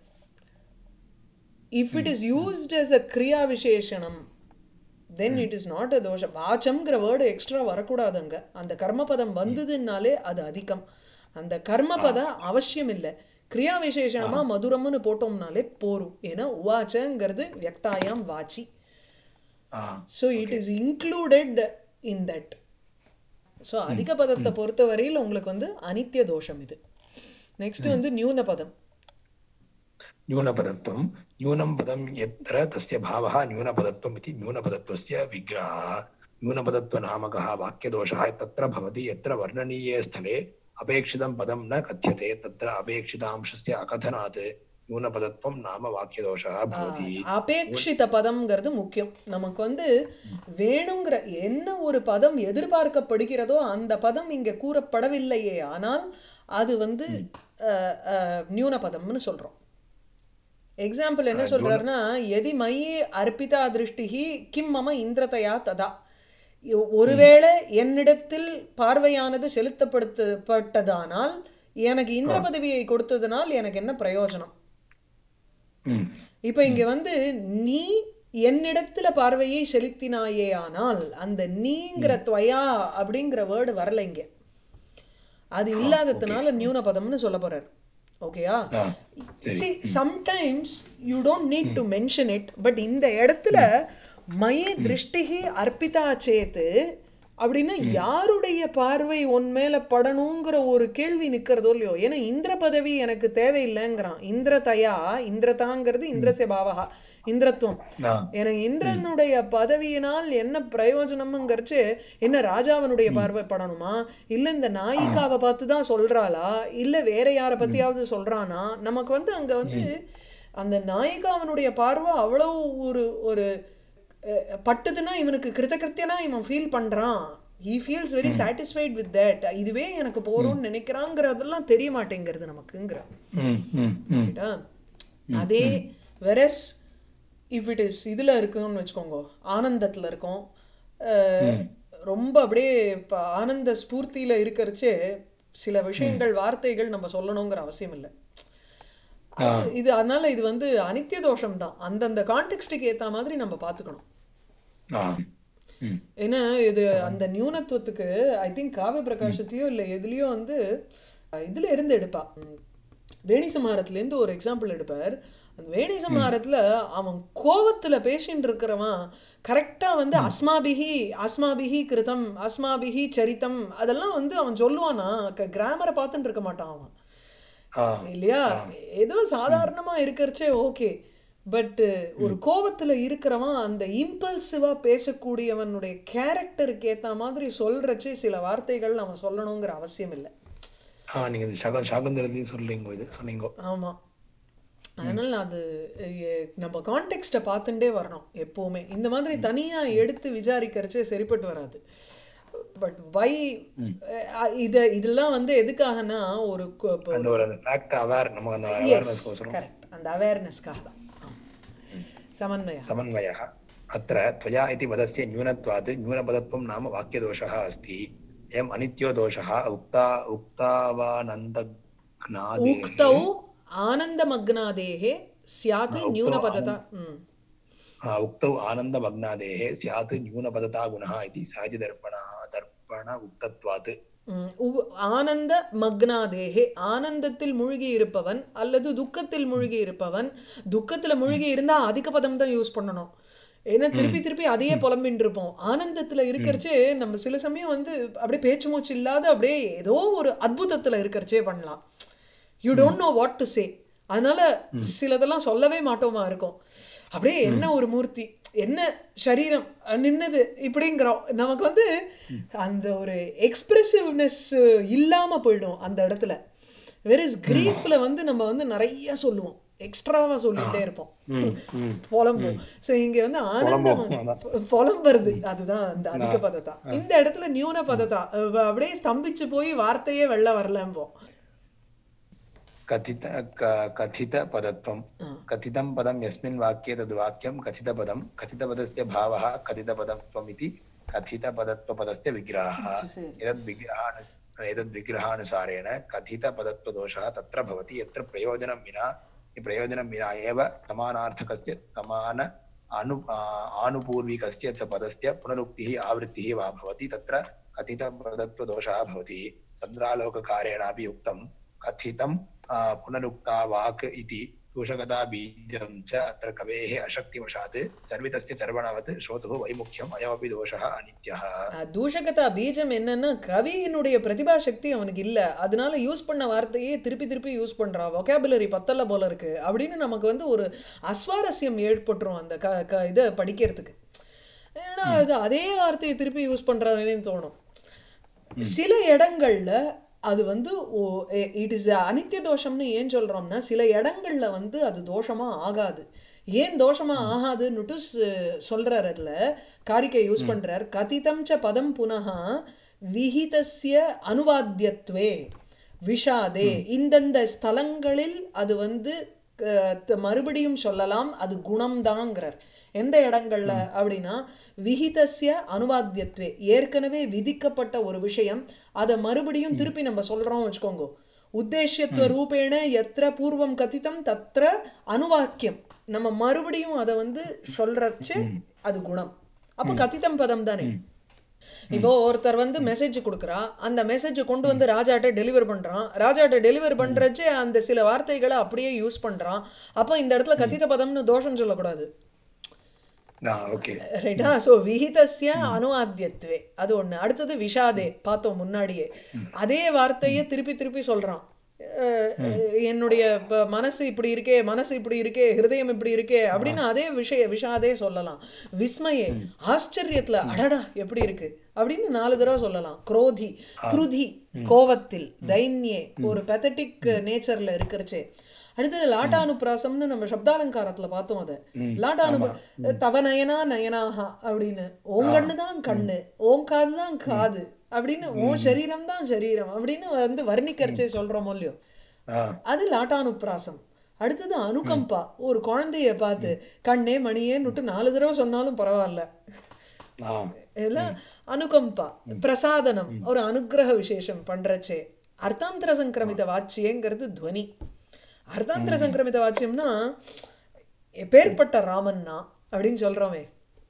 if it is used as a கிரியா விசேஷணம் then it is not a தோஷம் வாச்சம்ங்கிற வேர்டு எக்ஸ்ட்ரா வரக்கூடாதுங்க அந்த கர்மபதம் வந்ததுனாலே அது அதிகம் அந்த கர்மபதம் அவசியம் இல்லை கிரியா விசேஷணமா மதுரம்னு போட்டோம்னாலே போரும் ஏன்னா உவாச்சங்கிறது வியக்தாயாம் வாச்சி
ah
so it is included in that so அதிக பதத்தை பொறுத்தவரையில் உங்களுக்கு வந்து அனித்திய தோஷம் இது நெக்ஸ்ட் வந்து நியூன பதம்
न्यूनपदत्वं न्यूनं पदं यत्र तस्य भावः न्यूनपदत्वम् इति न्यूनपदत्वस्य विग्रहः न्यूनपदत्वनामकः वाक्यदोषः तत्र भवति यत्र वर्णनीये स्थले अपेक्षितं पदं न कथ्यते तत्र अपेक्षितांशस्य अकथनात् न्यूनपदत्वं नाम वाक्यदोषः भवति
அபேட்சித பதம்ங்கிறது முக்கியம் நமக்கு வந்து வேணுங்கிற என்ன ஒரு பதம் எதிர்பார்க்கப்படுகிறதோ அந்த பதம் இங்கே கூறப்படவில்லையே ஆனால் அது வந்து அஹ், அஹ், நியூன பதம்னு சொல்றோம் எக்ஸாம்பிள் என்ன சொல்றாருன்னா எதி மயி அர்ப்பிதா திருஷ்டிகி கிம் மம இந்திரதையா ததா இ- ஒருவேளை என்னிடத்தில் பார்வையானது செலுத்தப்படுத்தப்பட்டதானால் எனக்கு இந்திர பதவியை கொடுத்ததனால் எனக்கு என்ன பிரயோஜனம்
ம்
இப்போ இங்க வந்து நீ என்னிடத்துல பார்வையை செலுத்தினாயே ஆனால் அந்த நீங்கிற துவயா அப்படிங்கிற வேர்டு வரல இங்க அது இல்லாததுனால நியூன பதம்னு சொல்ல போறார் ஓகேயா
ah
see sometimes you don't need to mention it but இந்த இடத்துல மயி திருஷ்டிகி அர்ப்பிதா சேத்து அப்படின்னா யாருடைய பார்வை உன் மேல படணுங்கிற ஒரு கேள்வி நிக்கிறதோ இல்லையோ ஏன்னா இந்திர பதவி எனக்கு தேவையில்லைங்கிறான் இந்திரதயா இந்திரதாங்கிறது இந்திரசிய பாவகா இந்திரத்துவம்
ஆ
எனக்கு இந்திரனுடைய பதவியினால் என்ன பிரயோஜனம்ங்கிறச்சு என்ன ராஜாவனுடைய பார்வை படணுமா இல்ல இந்த நாயிகாவை பார்த்து தான் சொல்றாளா இல்ல வேற யாரை பத்தியாவது சொல்றானா நமக்கு வந்து அங்க வந்து அந்த நாயிகாவனுடைய பார்வை அவ்வளவு ஒரு ஒரு அஹ், பட்டுதுன்னா இவனுக்கு கிருத்தகிருத்தியனா இவன் ஃபீல் பண்றான் he feels very satisfied with that இதுவே எனக்கு போறோம்னு நினைக்கிறாங்கிறதெல்லாம் தெரிய மாட்டேங்கிறது நமக்குங்கிற
ம் ம் ம்
ரைட்டா அதே வெரஸ் இஃப் இட் இஸ் இதில் இருக்குன்னு வச்சுக்கோங்க ஆனந்தத்தில் இருக்கும் அஹ், ரொம்ப அப்படியே இப்போ ஆனந்த ஸ்பூர்த்தியில் இருக்கிறச்சே சில விஷயங்கள் வார்த்தைகள் நம்ம சொல்லணுங்கிற அவசியம் இல்லை அது- இது அதனால இது வந்து அனித்திய தோஷம் தான் அந்தந்த கான்டெக்ஸ்டுக்கு ஏற்ற மாதிரி நம்ம பார்த்துக்கணும்
ஆ ம்
ஏன்னா இது அந்த நியூனத்துவத்துக்கு ஐ திங்க் காவிய பிரகாசத்தையோ இல்லை எதுலேயோ வந்து அஹ், இதுல இருந்து எடுப்பா ம், வேணி சமாரத்துலேருந்து ஒரு எக்ஸாம்பிள் எடுப்பார் அந்த வேணி சமாரத்துல அவன் கோவத்துல பேசின்னு இருக்கிறவன் கரெக்டா வந்து அஸ்மாபிஹி அஸ்மாபிஹி கிருதம் அஸ்மாபிஹி சரித்தம் அதெல்லாம் வந்து அவன் சொல்லுவானா கிராமரை பார்த்துட்டு இருக்க மாட்டான் அவன்
ஆ
இல்லையா ஏதோ சாதாரணமா இருக்கிறச்சே ஓகே பட் ஒரு கோவத்துல இருக்கிறவன் அந்த இம்பல்சிவா பேசக்கூடியவனுடைய கேரக்டருக்கு ஏத்த மாதிரி சொல்றச்சே சில வார்த்தைகள் நம்ம சொல்லணுங்கிற அவசியம் இல்லை
ஆ நீங்க இது சக சாகுந்தரதி சொல்றீங்க இது சொன்னீங்க
ஆமா அதனால அது எ- நம்ம கான்டெக்ட்டை பார்த்துட்டே வரணும் எப்பவுமே இந்த மாதிரி தனியா எடுத்து விசாரிக்கிறச்சே சரிப்பட்டு வராது பட் வை இத இதெல்லாம் வந்து எதுக்காகனா ஒரு கு- இப்போ
அந்த ஒரு ஃபேக்ட் அவேர் நமக்கு அந்த அவேர்னஸ் கோசரம்
கரெக்ட் அந்த அவேர்னஸ்க்காக தான் சமன்வயா
समन्वयः अत्र त्वया इति पदस्य न्यूनत्वात् न्यूनपदत्वं नाम वाक्यदोषः अस्ति अयम् अनित्यो दोषः उक्ता उक्तावानन्दघ्नादेः
उक्तौ आनन्दमग्नादेः स्यात् न्यूनपदता ம்.
आ, उक्तौ आनन्दमग्नादेः स्यात् न्यूनपदता गुणः इति सहजदर्पणः दर्पण उक्तत्वात्
ம். உ- ஆனந்த மக்னாதேகே ஆனந்தத்தில் மூழ்கி இருப்பவன் அல்லது துக்கத்தில் மூழ்கி இருப்பவன் துக்கத்துல மூழ்கி இருந்தா அதிக பதம் தான் யூஸ் பண்ணணும் ஏன்னா திருப்பி திருப்பி அதையே புலம்பின்னு இருப்போம் ஆனந்தத்துல இருக்கிறச்சே நம்ம சில சமயம் வந்து அப்படியே பேச்சு மூச்சு இல்லாத அப்படியே ஏதோ ஒரு அத்புதத்துல இருக்கிறச்சே பண்ணலாம் you don't know what to say அதனால சிலதெல்லாம் சொல்லவே மாட்டோமா இருக்கும் அப்படியே என்ன ஒரு மூர்த்தி என்ன சரீரம் அஹ் நின்னது இப்படிங்கிறோம் நமக்கு வந்து அந்த ஒரு எக்ஸ்பிரசிவ்னஸ் இல்லாம போயிடும் அந்த இடத்துல வெரிஸ் கிரீஃப்ல வந்து நம்ம வந்து நிறைய சொல்லுவோம் எக்ஸ்ட்ராவா சொல்லிட்டே இருப்போம்
ம், ம்.
புலம்பும் ஸோ இங்க வந்து ஆனந்தம் வந்து- புலம்புறது அதுதான் அந்த அதிக பதத்தா இந்த இடத்துல நியூன பதத்தா அஹ் அப்படியே ஸ்தம்பிச்சு போய் வார்த்தையே வெளில வரலம்போம்
कथित क- कथितपदत्वं कथितं पदं यस्मिन् वाक्ये तद् वाक्यं कथितपदं कथितपदस्य भावः कथितपदत्वम् इति कथितपदत्वपदस्य विग्रहः
சரி.
एतद् विग्रहानु एतद् विग्रहानुसारेण कथितपदत्वदोषः तत्र भवति यत्र प्रयोजनं विना प्रयोजनं विना एव समानार्थकस्य समान अनु आ, आनुपूर्विकस्य च पदस्य पुनरुक्तिः आवृत्तिः वा भवति तत्र कथितपदत्वदोषः भवति चन्द्रालोककारेणापि उक्तं कथितं आ, पुनरुक्ता वाक् इति दूषकता बीजं च अत्र कवेः अशक्तिवशात् चर्वितस्य चर्वणवत् श्रोतुः वैमुख्यम् अयमपि दोषः अनित्यः
அஹ் தூஷகதா பீஜம் என்னன்னா கவியினுடைய பிரதிபா சக்தி அவனுக்கு இல்ல அதனால யூஸ் பண்ண வார்த்தையே திருப்பி திருப்பி யூஸ் பண்றான் vocabulary பத்தல போல இருக்கு அப்படின்னு நமக்கு வந்து ஒரு அஸ்வாரஸ்யம் ஏற்பட்டுரும் அந்த க க இதை படிக்கிறதுக்கு ஏன்னா அது அதே வார்த்தையை திருப்பி யூஸ் பண்றானேன்னு தோணும் சில இடங்கள்ல அது வந்து இட் இஸ் அனித்திய தோஷம்னு ஏன் சொல்றோம்னா சில இடங்கள்ல வந்து அது தோஷமா ஆகாது ஏன் தோஷமா ஆகாதுன்னுட்டு ச- சொல்றார் அதுல காரிக்கை யூஸ் பண்றார் கதிதம் ச பதம் புனः விஹிதஸ்ய அனுவாத்தியத்வே விஷாதே இந்தந்த ஸ்தலங்களில் அது வந்து அஹ், த- மறுபடியும் சொல்லலாம் அது குணம்தாங்கிறார் எந்த இடங்கள்ல அப்படின்னா விஹிதஸ்ய அனுவாத்தியத்வே ஏற்கனவே விதிக்கப்பட்ட ஒரு விஷயம் அதை மறுபடியும் திருப்பி நம்ம சொல்றோம் வச்சுக்கோங்க உத்தேசியத்துவ ரூபேண எத்திர பூர்வம் கதிதம் தத்ர அனுவாக்கியம் நம்ம மறுபடியும் அதை வந்து சொல்றச்சு அது குணம் அப்போ கதிதம் பதம் தானே இப்போ ஒருத்தர் வந்து மெசேஜ் கொடுக்குறா அந்த மெசேஜை கொண்டு வந்து ராஜாட்ட டெலிவர் பண்றான் ராஜாட்ட டெலிவர் பண்றச்சு அந்த சில வார்த்தைகளை அப்படியே யூஸ் பண்றான் அப்போ இந்த இடத்துல கதித பதம்னு தோஷம் சொல்லக்கூடாது
ஓகே
ரைட்டா ஸோ விஹிதஸ்ய அனுவாத்தியத்வே அது ஒண்ணு அடுத்தது விஷாதே பார்த்தோம் முன்னாடியே அதே வார்த்தையை திருப்பி திருப்பி சொல்றான் அஹ், என்னுடைய ப- மனசு இப்படி இருக்கே மனசு இப்படி இருக்கே ஹிருதயம் இப்படி இருக்கே அப்படின்னு அதே விஷய விஷாதே சொல்லலாம் விஸ்மயே ஆச்சரியத்துல அடடா எப்படி இருக்கு அப்படின்னு நாலு தடவை சொல்லலாம் குரோதி குருதி கோவத்தில் தைன்யே ஒரு பெத்தட்டிக் நேச்சர்ல இருக்கிறச்சே அடுத்தது லாட்டானுப்ராசம்னு நம்ம சப்தாலங்காரத்துல பார்த்தோம் அதை லாட்டானு தவ நயனா நயனாஹா அப்படின்னு உன் கண்ணு தான் கண்ணு உன் காது தான் காது அப்படின்னு உன் சரீரம் தான் சரீரம் அப்படின்னு வந்து வர்ணிக்கரிச்சே சொல்றோமோ இல்லையோ
ஆ
அது லாட்டானுப்ராசம் அடுத்தது அனுகம்பா ஒரு குழந்தைய பார்த்து கண்ணே மணியேன்னுட்டு நாலு தடவை சொன்னாலும் பரவாயில்ல
ஆ
எல்லாம் அனுகம்பா பிரசாதனம் ஒரு அனுக்கிரக விசேஷம் பண்றச்சே அர்த்தாந்திர சங்கிரமித வாச்சியங்கிறது துவனி அர்த்தாந்திர சங்கிரமித வாச்சியம்னா எப்பேற்பட்ட ராமன்னா அப்படின்னு சொல்றோமே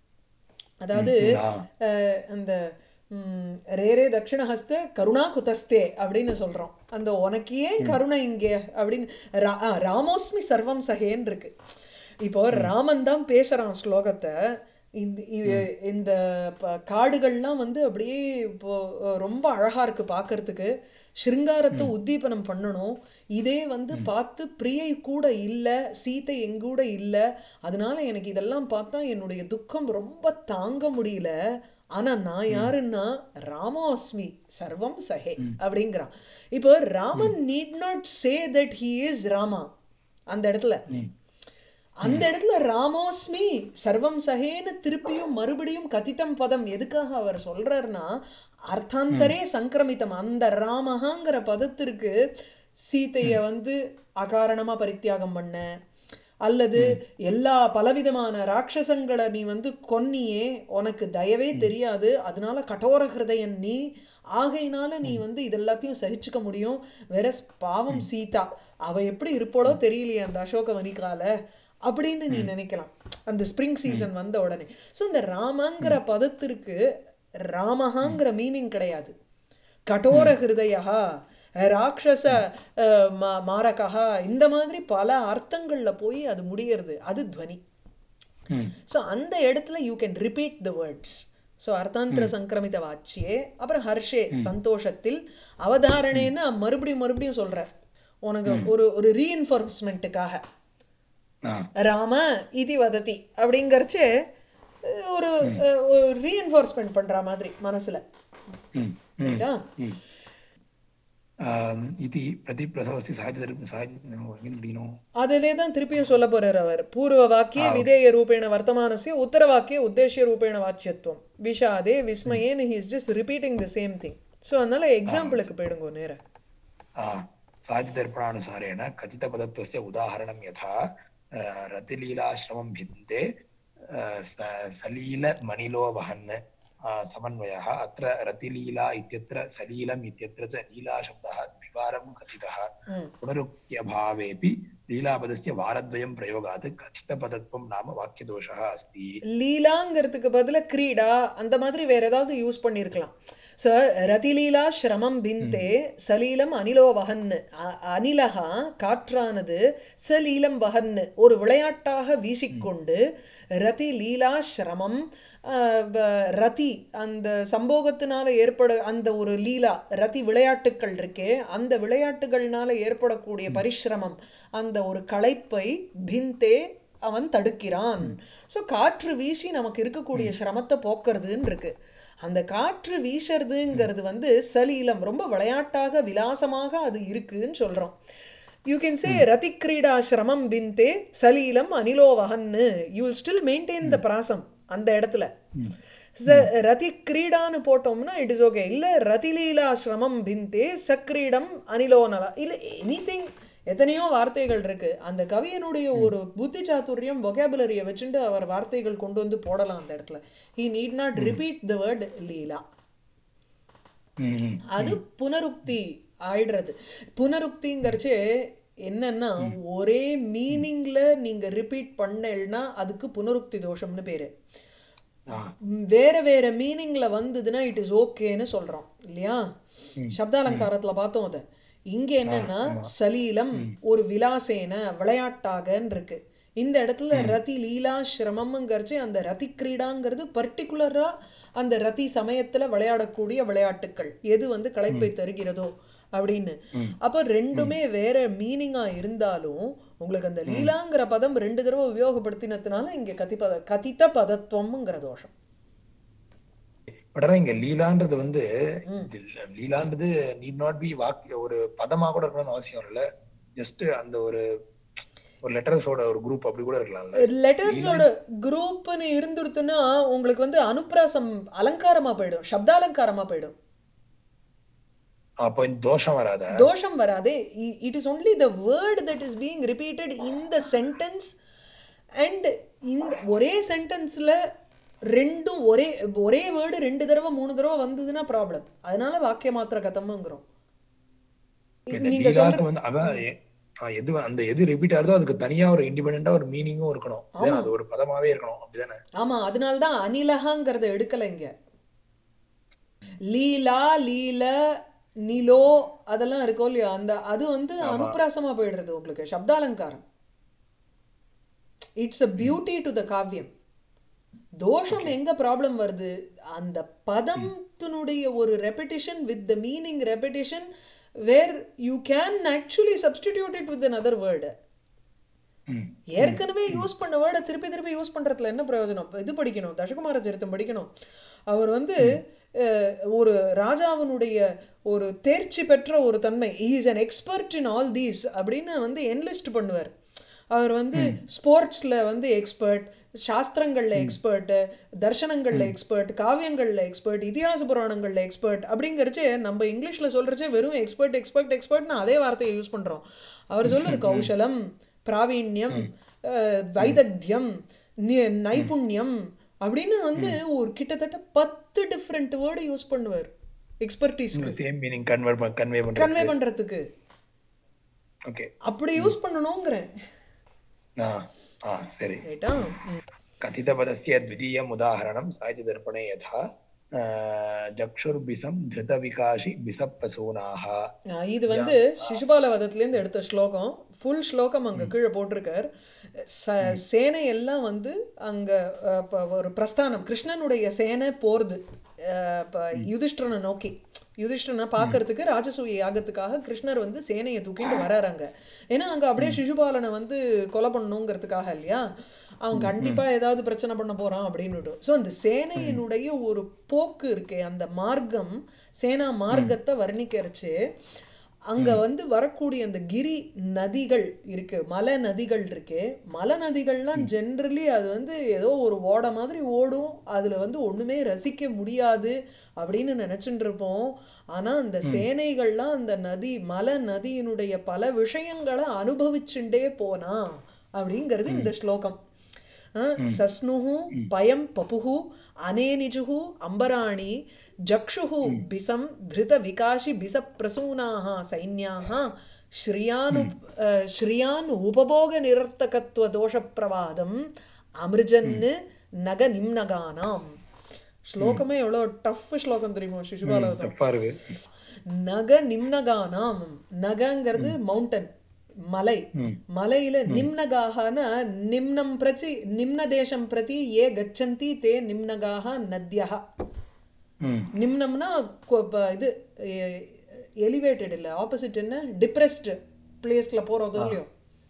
அதாவது
ஆ
அஹ், அந்த ம், ரேரே தட்சிணஹஸ்த கருணா குதஸ்தே அப்படின்னு சொல்றோம் அந்த உனக்கு ஏன் கருணை இங்கே அப்படின்னு ரா- ஆ, ராமோஸ்மி சர்வம் சகேன்னு இருக்கு இப்போ ராமன் தான் பேசுறான் ஸ்லோகத்தை இந்த இவ- இந்த ப- காடுகள்லாம் வந்து அப்படியே இப்போ அஹ், ரொம்ப அழகா இருக்கு பார்க்கறதுக்கு சிருங்காரத்தை உத்தீபனம் பண்ணணும் இதே வந்து பார்த்து பிரியை கூட இல்லை சீதை எங்கூட இல்லை அதனால எனக்கு இதெல்லாம் பார்த்தா என்னுடைய துக்கம் ரொம்ப தாங்க முடியல ஆனா நான் யாருன்னா ராமாஸ்மி சர்வம் சஹே அப்படிங்கிறான் இப்போ Raman need not say that he is Rama அந்த இடத்துல அந்த இடத்துல ராமோஸ்மி சர்வம் சகேன்னு திருப்பியும் மறுபடியும் கதிதம் பதம் எதுக்காக அவர் சொல்றாருன்னா அர்த்தாந்தரே சங்கிரமிதம் அந்த ராமஹாங்கிற பதத்திற்கு சீதைய வந்து அகாரணமா பரித்தியாகம் பண்ண அல்லது எல்லா பலவிதமான ராட்சசங்களை நீ வந்து கொன்னியே உனக்கு தயவே தெரியாது அதனால கடோர ஹிருதயன் நீ ஆகையினால நீ வந்து இதெல்லாத்தையும் சகிச்சுக்க முடியும் வேற பாவம் சீதா அவ எப்படி இருப்பாளோ தெரியலையே அந்த அசோக வனிகால அப்படின்னு நீ நினைக்கலாம் அந்த ஸ்ப்ரிங் சீசன் வந்த உடனே ஸோ இந்த ராமங்கிற பதத்திற்கு ராமஹாங்கிற மீனிங் கிடையாது கடோர ஹிருதயா ராட்சச அஹ், மா- மாரகா இந்த மாதிரி பல அர்த்தங்கள்ல போய் அது முடியறது அது துவனி
ம்
ஸோ அந்த இடத்துல you can repeat the words so அர்த்தாந்திர சங்கிரமித வாச்சியே அப்புறம் ஹர்ஷே சந்தோஷத்தில் அவதாரணேன்னு மறுபடியும் மறுபடியும் சொல்றார் உனக்கு ஒரு ஒரு ரீஎன்ஃபோர்ஸ்மெண்ட்டுக்காக
ஆ
ராம இதி வததி அப்படிங்கறச்சு அஹ், ஒரு அஹ், ஒரு ரீஎன்ஃபோர்ஸ்மெண்ட் பண்ற மாதிரி மனசுல
ம் ம்
ரைட்டா
ஆம், இதி பிரதிப்பிரசவஸ்தி சாஹித்ய சாஹித்ய எங்க முடியணும்
அதிலே தான் திருப்பியும் சொல்ல போறார் அவர் பூர்வ வாக்கிய விதேய ரூபேண வர்த்தமானசிய உத்தர வாக்கிய உத்தேசிய ரூபேண வாச்சியத்துவம் விஷாதே விஸ்மயேன் he is just repeating the same thing so அதனால எக்ஸாம்பிளுக்கு போயிடுங்க நேர
साहित्यदर्पणानुसारेण कथितपदत्वस्य उदाहरणं यथा अ, रतिलीलाश्रमं भिन्ते अ, स- सलीलमणिलो वहन् अ, समन्वयः अत्र रतिलीला इत्यत्र सलीलम् इत्यत्र च लीलाशब्दः द्विवारं कथितः
ம்
पुनरुक्त्यभावेऽपि लीलापदस्य वारद्वयं प्रयोगात् कथितपदत्वं नाम वाक्यदोषः अस्ति
லீலாங்கிறதுக்கு பதிலா கிரீடா அந்த மாதிரி வேற ஏதாவது யூஸ் பண்ணியிருக்கலாம் ஸோ ரதிலீலா ஸ்ரமம் பிந்தே சலீலம் அனிலோ வகன்னு அ- அனிலகா காற்றானது சலீலம் வகன்னு ஒரு விளையாட்டாக வீசிக்கொண்டு ரதி லீலா ஸ்ரமம் அஹ், வ- ரதி அந்த சம்போகத்தினால ஏற்பட அந்த ஒரு லீலா ரதி விளையாட்டுக்கள் இருக்கே அந்த விளையாட்டுகள்னால ஏற்படக்கூடிய பரிசிரமம் அந்த ஒரு களைப்பை பிந்தே அவன் தடுக்கிறான் ஸோ காற்று வீசி நமக்கு இருக்கக்கூடிய சிரமத்தை போக்குறதுன்னு இருக்கு அந்த காற்று வீசுறதுங்கிறது வந்து சலீலம் ரொம்ப விளையாட்டாக விலாசமாக அது இருக்குன்னு சொல்றோம் யூ கேன் சே ரதி கிரீடா சிரமம் பிந்தே சலீலம் அனிலோவகன்னு you will still maintain the பிராசம் அந்த இடத்துல ச ரதி கிரீடான்னு போட்டோம்னா இட் இஸ் ஓகே இல்லை ரதிலீலா சிரமம் பிந்தே சக்ரீடம் அனிலோனலா இல்லை எனிதிங் எத்தனையோ வார்த்தைகள் இருக்கு அந்த கவியனுடைய ஒரு புத்தி சாதுரியம் vocabulary-ய வச்சுட்டு அவர் வார்த்தைகள் கொண்டு வந்து போடலாம் அந்த இடத்துல he need not repeat the word லீலா
ம்,
அது புனருக்தி ஆயிடுறது புனருக்திங்கிறச்சே என்னன்னா ஒரே மீனிங்ல நீங்க ரிப்பீட் பண்ணலன்னா அதுக்கு புனருக்தி தோஷம்னு பேரு
ஆ,
ம், வேற வேற மீனிங்ல வந்ததுன்னா இட் இஸ் ஓகேன்னு சொல்றோம் இல்லையா சப்தாலங்காரத்துல பார்த்தோம் அதை இங்க என்னன்னா சலீலம் ஒரு விலாசேன விளையாட்டாகன்னு இருக்கு இந்த இடத்துல ரதி லீலா சிரமம்ங்கிறச்சு அந்த ரதி கிரீடாங்கிறது பர்டிகுலரா அந்த ரதி சமயத்துல விளையாடக்கூடிய விளையாட்டுக்கள் எது வந்து களைப்பை தருகிறதோ அப்படின்னு அப்போ ரெண்டுமே வேற மீனிங்கா இருந்தாலும் உங்களுக்கு அந்த லீலாங்கிற பதம் ரெண்டு தடவை உபயோகப்படுத்தினதுனால இங்க கதிபத கதித்த பதத்துவம்ங்கிற தோஷம்
பட் ஆனா இங்க லீலான்றது வந்து இது லீலான்றது நீட் நாட் பி வாக்கிய ஒரு பதமா கூட இருக்கணும்னு அவசியம் இல்ல ஜஸ்ட் அந்த ஒரு ஒரு லெட்டர்ஸோட ஒரு குரூப் அப்படி கூட இருக்கலாம்ல
லெட்டர்ஸோட குரூப்னு இருந்துடுத்துன்னா உங்களுக்கு வந்து அனுப்பிராசம் அலங்காரமா போயிடும் சப்தாலங்காரமா போயிடும்
அப்போ இந்த தோஷம் வராத
தோஷம் வராதே it is only the word that is being repeated in the sentence and இந்த ஒரே சென்டென்ஸ்ல ரெண்டும் ஒரே ஒரே வேர்டு ரெண்டு தடவை மூணு தடவை வந்ததுன்னா ப்ராப்ளம் அதனால வாக்கிய மாத்திர கதம்ங்கிறோம்
இந்த
நீங்க சொல்ற
லீலாக்கு வந்து அதான் எ- ஆ, எது அந்த எது ரிப்பீட் ஆகுதோ அதுக்கு தனியா ஒரு இண்டிபெண்டா ஒரு மீனிங்கும் இருக்கணும் அப்படிதானே? அது ஒரு பதமாவே இருக்கணும் அப்படிதானே
ஆமா அதனால தான் அனிலகாங்கிறத எடுக்கல இங்க லீலா லீல நிலோ அதெல்லாம் இருக்கோ இல்லையா அந்த அது வந்து அனுப்பிராசமா போயிடுறது உங்களுக்கு சப்தாலங்காரம் it's a beauty to the காவியம் தோஷம் எங்க ப்ராப்ளம் வருது அந்த பதத்தினுடைய ஒரு repetition with the meaning repetition where you can actually substitute it with another word
hmm.
ஏற்கனவே யூஸ் பண்ண வேர்டை திருப்பி திருப்பி யூஸ் பண்றதுல என்ன பிரயோஜனம் இது படிக்கணும் தசகுமார சரித்தம் படிக்கணும் அவர் வந்து அஹ், ஒரு ராஜாவினுடைய ஒரு தேர்ச்சி பெற்ற ஒரு தன்மை is an expert in all these அப்படின்னு வந்து என்லிஸ்ட் பண்ணுவார் அவர் வந்து ஸ்போர்ட்ஸில் வந்து எக்ஸ்பர்ட் சாஸ்திரங்களில் எக்ஸ்பர்ட்டு தர்சனங்களில் எக்ஸ்பர்ட் காவியங்களில் எக்ஸ்பர்ட் இதிகாச புராணங்களில் எக்ஸ்பர்ட் அப்படிங்கிறச்சே நம்ம இங்கிலீஷில் சொல்கிறச்சே வெறும் எக்ஸ்பர்ட் எக்ஸ்பர்ட் எக்ஸ்பர்ட்னு அதே வார்த்தையை யூஸ் பண்ணுறோம் அவர் சொல்லுற கௌசலம் பிராவீண்யம் அஹ், வைதக்தியம் நி- நைபுண்யம் அப்படின்னு வந்து ஒரு கிட்டத்தட்ட பத்து டிஃப்ரெண்ட் வேர்டு யூஸ் பண்ணுவார் எக்ஸ்பர்டீஸ்க்கு
சேம் மீனிங் கன்வெர்ட் கன்வே பண்றது
கன்வே பண்ணுறதுக்கு
ஓகே
அப்படி யூஸ் பண்ணணுங்கிறேன்
ஆ ஆ சரி
ரைட்டா ம்.
कथितपदस्य द्वितीयम् उदाहरणं साहित्यदर्पणे यथा अ, जक्षुर्बिसं धृतविकाशि बिसप्रसूनाः
ஆஹ் இது வந்து சிசுபால வதத்துலேருந்து எடுத்த ஸ்லோகம் ஃபுல் ஸ்லோகம் அங்கே கீழே போட்டிருக்கார் ச சேனை எல்லாம் வந்து அங்கே ஒரு பிரஸ்தானம் கிருஷ்ணனுடைய சேனை போகிறது இப்போ யுதிஷ்டரனை நோக்கி யுதிஷ்டரனை பார்க்கறதுக்கு ராஜசூய யாகத்துக்காக கிருஷ்ணர் வந்து சேனையை தூக்கிட்டு வராறாங்க ஏன்னா அங்கே அப்படியே சிசுபாலனை வந்து கொலை பண்ணணுங்கிறதுக்காக இல்லையா அவன் கண்டிப்பாக ஏதாவது பிரச்சனை பண்ண போகிறான் அப்படின்னுட்டு ஸோ அந்த சேனையினுடைய ஒரு போக்கு இருக்கே அந்த மார்க்கம் சேனா மார்க்கத்தை வர்ணிக்கிறச்சு அங்க வந்து வரக்கூடிய அந்த கிரி நதிகள் இருக்கு மலை நதிகள் இருக்கு மலை நதிகள்லாம் ஜென்ரலி அது வந்து ஏதோ ஒரு ஓடை மாதிரி ஓடும் அதுல வந்து ஒண்ணுமே ரசிக்க முடியாது அப்படின்னு நினைச்சுட்டு இருப்போம் ஆனா அந்த சேனைகள்லாம் அந்த நதி மலை நதியினுடைய பல விஷயங்களை அனுபவிச்சுட்டே போனா அப்படிங்கிறது இந்த ஸ்லோகம் சஸ்னுஹு பயம் பபுஹு அனேனிஜுஹு அம்பராணி ஜக்ஷுஹு பிசம் திருத விகாஷி பிச பிரசூனாः சைன்யாः ஸ்ரீயானு ஸ்ரீயான் உபபோக நிரர்த்தகத்துவ தோஷப்பிரவாதம் அமிர்ஜன்னு நக நிம்னகானாம் ஸ்லோகமே எவ்வளோ டஃப் ஸ்லோகம் தெரியுமா சிசுபாலவதம்
தப்பா இருக்கு
நக நிம்னகானாம் நகங்கிறது மவுண்டன் மலை மலையில நிம்னகாகன நிம்னம் பிரதி நிம்ன தேசம் பிரதி ஏ கச்சந்தி தே நிம்னகாக நத்யः
ம்
நிம்னம்னா கொ- ப- இது எலிவேட்டட் இல்லை ஆப்போசிட் என்ன டிப்ரெஸ்டு பிளேஸ்ல போறதோ இல்லையோ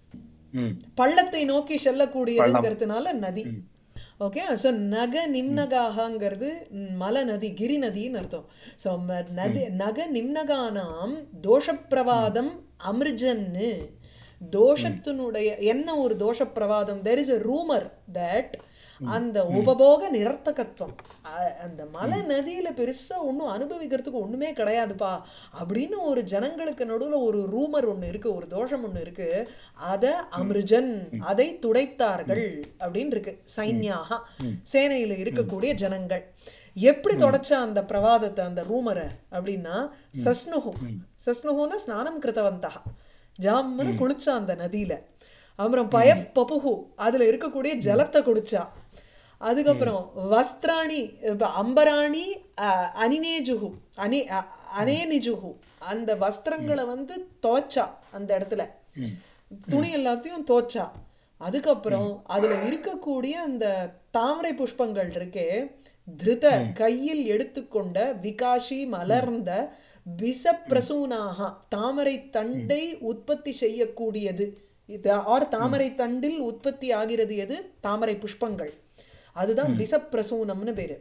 ம்
பள்ளத்தை நோக்கி செல்லக்கூடியதுங்கிறதுனால நதி ஓகே ஸோ நக நிம்னகாகங்கிறது ம், மலை நதி கிரி நதின்னு அர்த்தம் ஸோ நதி நக நிம்னகானாம் தோஷப்பிரவாதம் அமிர்ஜன்னு தோஷத்தினுடைய என்ன ஒரு தோஷப்பிரவாதம் there is a rumour that அந்த உபபோக நிரர்த்தகத்துவம் அ- அந்த மலை நதியில பெருசா ஒன்றும் அனுபவிக்கிறதுக்கு ஒண்ணுமே கிடையாதுப்பா அப்படின்னு ஒரு ஜனங்களுக்கு நடுவுல ஒரு ரூமர் ஒண்ணு இருக்கு ஒரு தோஷம் ஒண்ணு இருக்கு அத அமிர்ஜன் அதை துடைத்தார்கள் அப்படின்னு இருக்கு சைன்யாக சேனையில இருக்கக்கூடிய ஜனங்கள் எப்படி தொடச்சா அந்த பிரவாதத்தை அந்த ரூமரை அப்படின்னா சஸ்னுஹு சஸ்னுஹுன்னா ஸ்நானம் கிருத்தவந்தா ஜாம்னு குளிச்சா அந்த நதியில அப்புறம் பயஃப் பபுஹு அதுல இருக்கக்கூடிய ஜலத்தை குடிச்சா அதுக்கப்புறம் வஸ்திராணி இப்ப அம்பராணி அஹ், அனினேஜுகு அனி அ- அனேனிஜுகு அந்த வஸ்திரங்களை வந்து தோச்சா அந்த இடத்துல துணி எல்லாத்தையும் தோச்சா அதுக்கப்புறம் அதுல இருக்கக்கூடிய அந்த தாமரை புஷ்பங்கள் இருக்கே திருத கையில் எடுத்துக்கொண்ட விகாஷி மலர்ந்த பிசப்பிரசூனாக தாமரை தண்டை உற்பத்தி செய்யக்கூடியது இது ஆர் தாமரை தண்டில் உற்பத்தி ஆகிறது எது தாமரை புஷ்பங்கள் அதுதான் பிசப்பிரசூனம்னு பேரு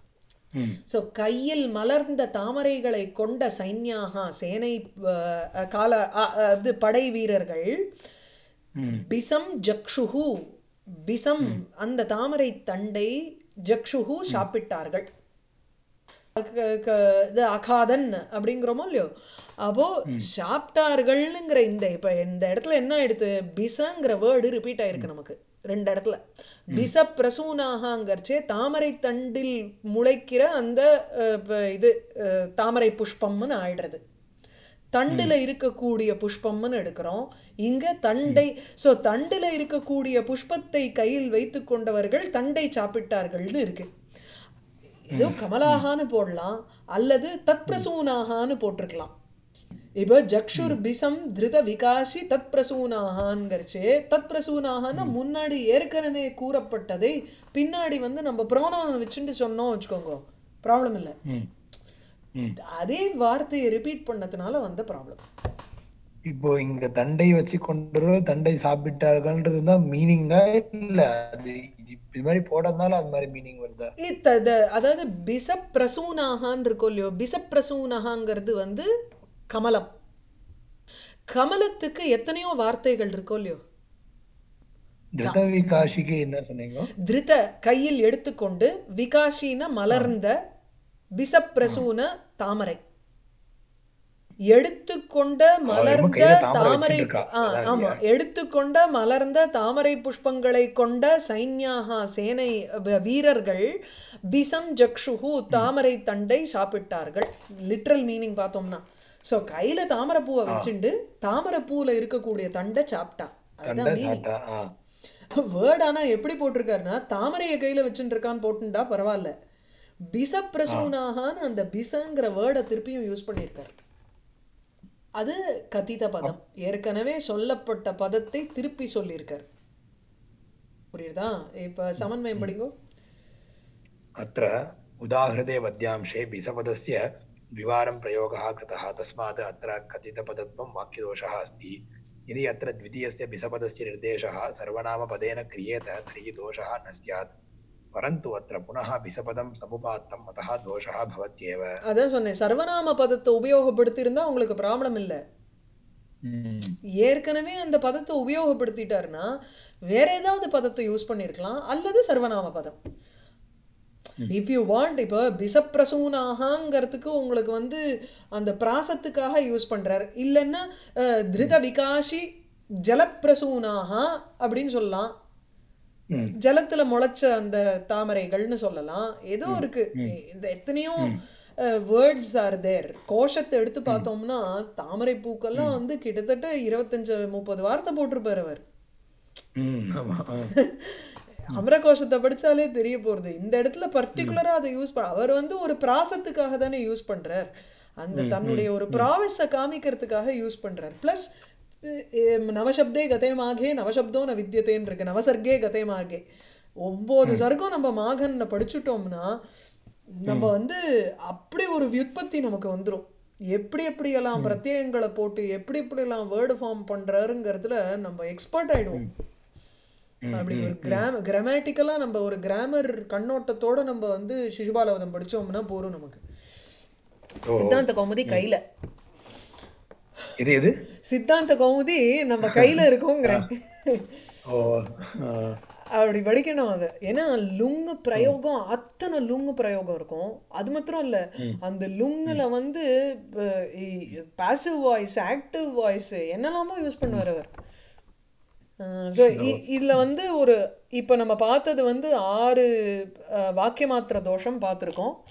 ம்
ஸோ கையில் மலர்ந்த தாமரைகளை கொண்ட சைன்யாக சேனை அஹ், கால அ- அ- இது படை வீரர்கள்
ம்
பிசம் ஜக்ஷுஹு பிசம் அந்த தாமரை தண்டை ஜக்ஷுஹு சாப்பிட்டார்கள் க- க- இது அகாதன் அப்படிங்கிறோமோ இல்லையோ அப்போ சாப்பிட்டார்கள்ங்கிற இந்த இப்ப இந்த இடத்துல என்ன ஆயிடுது பிசங்கிற வேர்டு ரிப்பீட் ஆயிருக்கு நமக்கு ரெண்டு இடத்துல பிச பிரசூனாகங்கிறச்சே தாமரை தண்டில் முளைக்கிற அந்த அஹ், ப- இது அஹ், தாமரை புஷ்பம்னு ஆயிடுறது தண்டுல இருக்கக்கூடிய புஷ்பம்னு எடுக்கிறோம் இங்க தண்டை சோ தண்டுல இருக்கக்கூடிய புஷ்பத்தை கையில் வைத்துக் கொண்டவர்கள் தண்டை சாப்பிட்டார்கள்னு இருக்கு ஏதோ கமலாகான்னு போடலாம் அல்லது தத் பிரசூனாகான்னு போட்டிருக்கலாம் இப்போ ஜக்ஷுர் பிசம் திருத விகாசி தத் பிரசூனாகான்கிறச்சே தத் பிரசூனாகனா முன்னாடி ஏற்கனவே கூறப்பட்டதை பின்னாடி வந்து நம்ம ப்ரோனோன் வச்சுட்டு சொன்னோம் வச்சுக்கோங்க ப்ராப்ளம் இல்லை
ம் ம்
அதே வார்த்தையை ரிப்பீட் பண்ணதுனால வந்த ப்ராப்ளம்
இப்போ இங்க தண்டை வச்சு கொண்டு வர தண்டை சாப்பிட்டார்கள்ன்றது தான் மீனிங்கா இல்ல அது இது இது மாதிரி போடுறதுனால அது மாதிரி மீனிங் வருதா
இத்த அதாவது பிசப்பிரசூனாகான் இருக்கும் இல்லையோ பிசப்பிரசூனகாங்கிறது வந்து கமலம் கமலத்துக்கு எத்தனையோ வார்த்தைகள் இருக்கோ இல்லையோ
திருதவி காஷிக்கு என்ன சொன்னீங்க
திருத கையில் எடுத்துக்கொண்டு விகாஷின மலர்ந்த பிசப்பிரசூன தாமரை எடுத்துக்கொண்ட மலர்ந்த
கையில தாமரை
தாமரை
வச்சிட்டு இருக்கா.
ஆ,
அதான்
ஆமா எடுத்துக்கொண்ட மலர்ந்த தாமரை புஷ்பங்களை கொண்ட சைன்யாக சேனை வ- வீரர்கள் பிசம் ஜக்ஷுகு தாமரை தண்டை சாப்பிட்டார்கள் லிட்ரல் மீனிங் பார்த்தோம்னா ஸோ கையில தாமரை பூவை வச்சுண்டு தாமரை பூவில் இருக்கக்கூடிய தண்டை சாப்பிட்டா
தண்டை
அதுதான் மீனிங்
சாப்பிட்டா ஆ
வேர்ட் ஆனா எப்படி போட்டிருக்காருன்னா தாமரையை கையில வச்சுட்டு இருக்கான்னு போட்டுண்டா பரவாயில்ல பிசப்பிரசூனாகான்னு அந்த பிசங்கிற வேர்டை திருப்பியும் யூஸ் பண்ணியிருக்காரு அது கதித பதம் ஏற்கனவே சொல்லப்பட்ட பதத்தை திருப்பி சொல்லியிருக்காரு புரியுதா இப்ப சமன்வயம் படிங்கோ
अत्र उदाहृते वद्यांशे बिसपदस्य द्विवारं प्रयोगः कृतः तस्मात् अत्र कथितपदत्वं वाक्यदोषः अस्ति यदि अत्र द्वितीयस्य बिसपदस्य निर्देशः सर्वनामपदेन क्रियेत तर्हि दोषः न स्यात् परन्तु अत्र पुनः बिसपदं समुपात्तम् अतः दोषः भवत्येव
அதான் சொன்னேன் சர்வநாம பதத்தை உபயோகப்படுத்தியிருந்தா உங்களுக்கு ப்ராப்ளம் இல்லை
ம்.
ஏற்கனவே அந்த பதத்தை உபயோகப்படுத்திட்டாருன்னா வேற ஏதாவது பதத்தை யூஸ் பண்ணியிருக்கலாம் அல்லது சர்வநாம பதம் இஃப் யூ வாண்ட் இப்போ பிசப்பிரசூனாகங்கிறதுக்கு உங்களுக்கு வந்து அந்த பிராசத்துக்காக யூஸ் பண்றார் இல்லைன்னா அஹ், திருத விகாஷி ஜலப்பிரசூனாக அப்படின்னு சொல்லலாம்
ம்.
ஜலத்துல முளைச்ச அந்த தாமரைகள்னு சொல்லலாம் ஏதோ இருக்கு இந்த எத்தனையோ வேர்ட்ஸ் ஆர் தேர் கோஷத்தை எடுத்து பார்த்தோம்னா தாமரை பூக்கெல்லாம் வந்து கிட்டத்தட்ட இருபத்தஞ்சு முப்பது வார்த்தை போட்டிருப்பார் அவர்
ம். ஆமா ஆ.
அமரகோஷத்தை படிச்சாலே தெரிய போறது இந்த இடத்துல பர்டிகுலரா அதை யூஸ் பண்ண அவர் வந்து ஒரு பிராசத்துக்காக தானே யூஸ் பண்றார் அந்த தன்னுடைய ஒரு ப்ராவஸை காமிக்கிறதுக்காக யூஸ் பண்றார் பிளஸ் நவசப்தே கதேமாகே நவசப்தோ ந வித்தியதேன்னு இருக்கு நவசர்க்கே கதேமாகே ஒன்பது சர்க்கம் நம்ம மாகன்ன படிச்சுட்டோம்னா நம்ம வந்து அப்படி ஒரு வியுற்பத்தி நமக்கு வந்துரும் எப்படி எப்படியெல்லாம் பிரத்யயங்களை போட்டு எப்படி எப்படியெல்லாம் வேர்டு ஃபார்ம் பண்றாருங்கிறதுல நம்ம எக்ஸ்பர்ட் ஆயிடுவோம் அப்படி ஒரு கிராம கிராமட்டிக்கலா நம்ம ஒரு கிராமர் கண்ணோட்டத்தோட நம்ம வந்து சிசுபாலவதம் படிச்சோம்னா போறோம் நமக்கு
ஓ.
சித்தாந்த கௌமுதி கையில
இது எது
சித்தாந்த கௌமுதி நம்ம கையில இருக்கோங்கிறேன்
ஓ ஆ.
அப்படி படிக்கணும் அதை ஏன்னா லுங்கு பிரயோகம் அத்தனை லுங்கு பிரயோகம் இருக்கும் அது மாத்திரம் இல்ல அந்த லுங்குல வந்து பாசிவ் வாய்ஸ் ஆக்டிவ் வாய்ஸ் என்னெல்லாமோ யூஸ் பண்ணுவார் அவர் ஸோ இதுல வந்து ஒரு இப்போ நம்ம பார்த்தது வந்து ஆறு அஹ், வாக்கிய மாத்திர தோஷம் பார்த்துருக்கோம்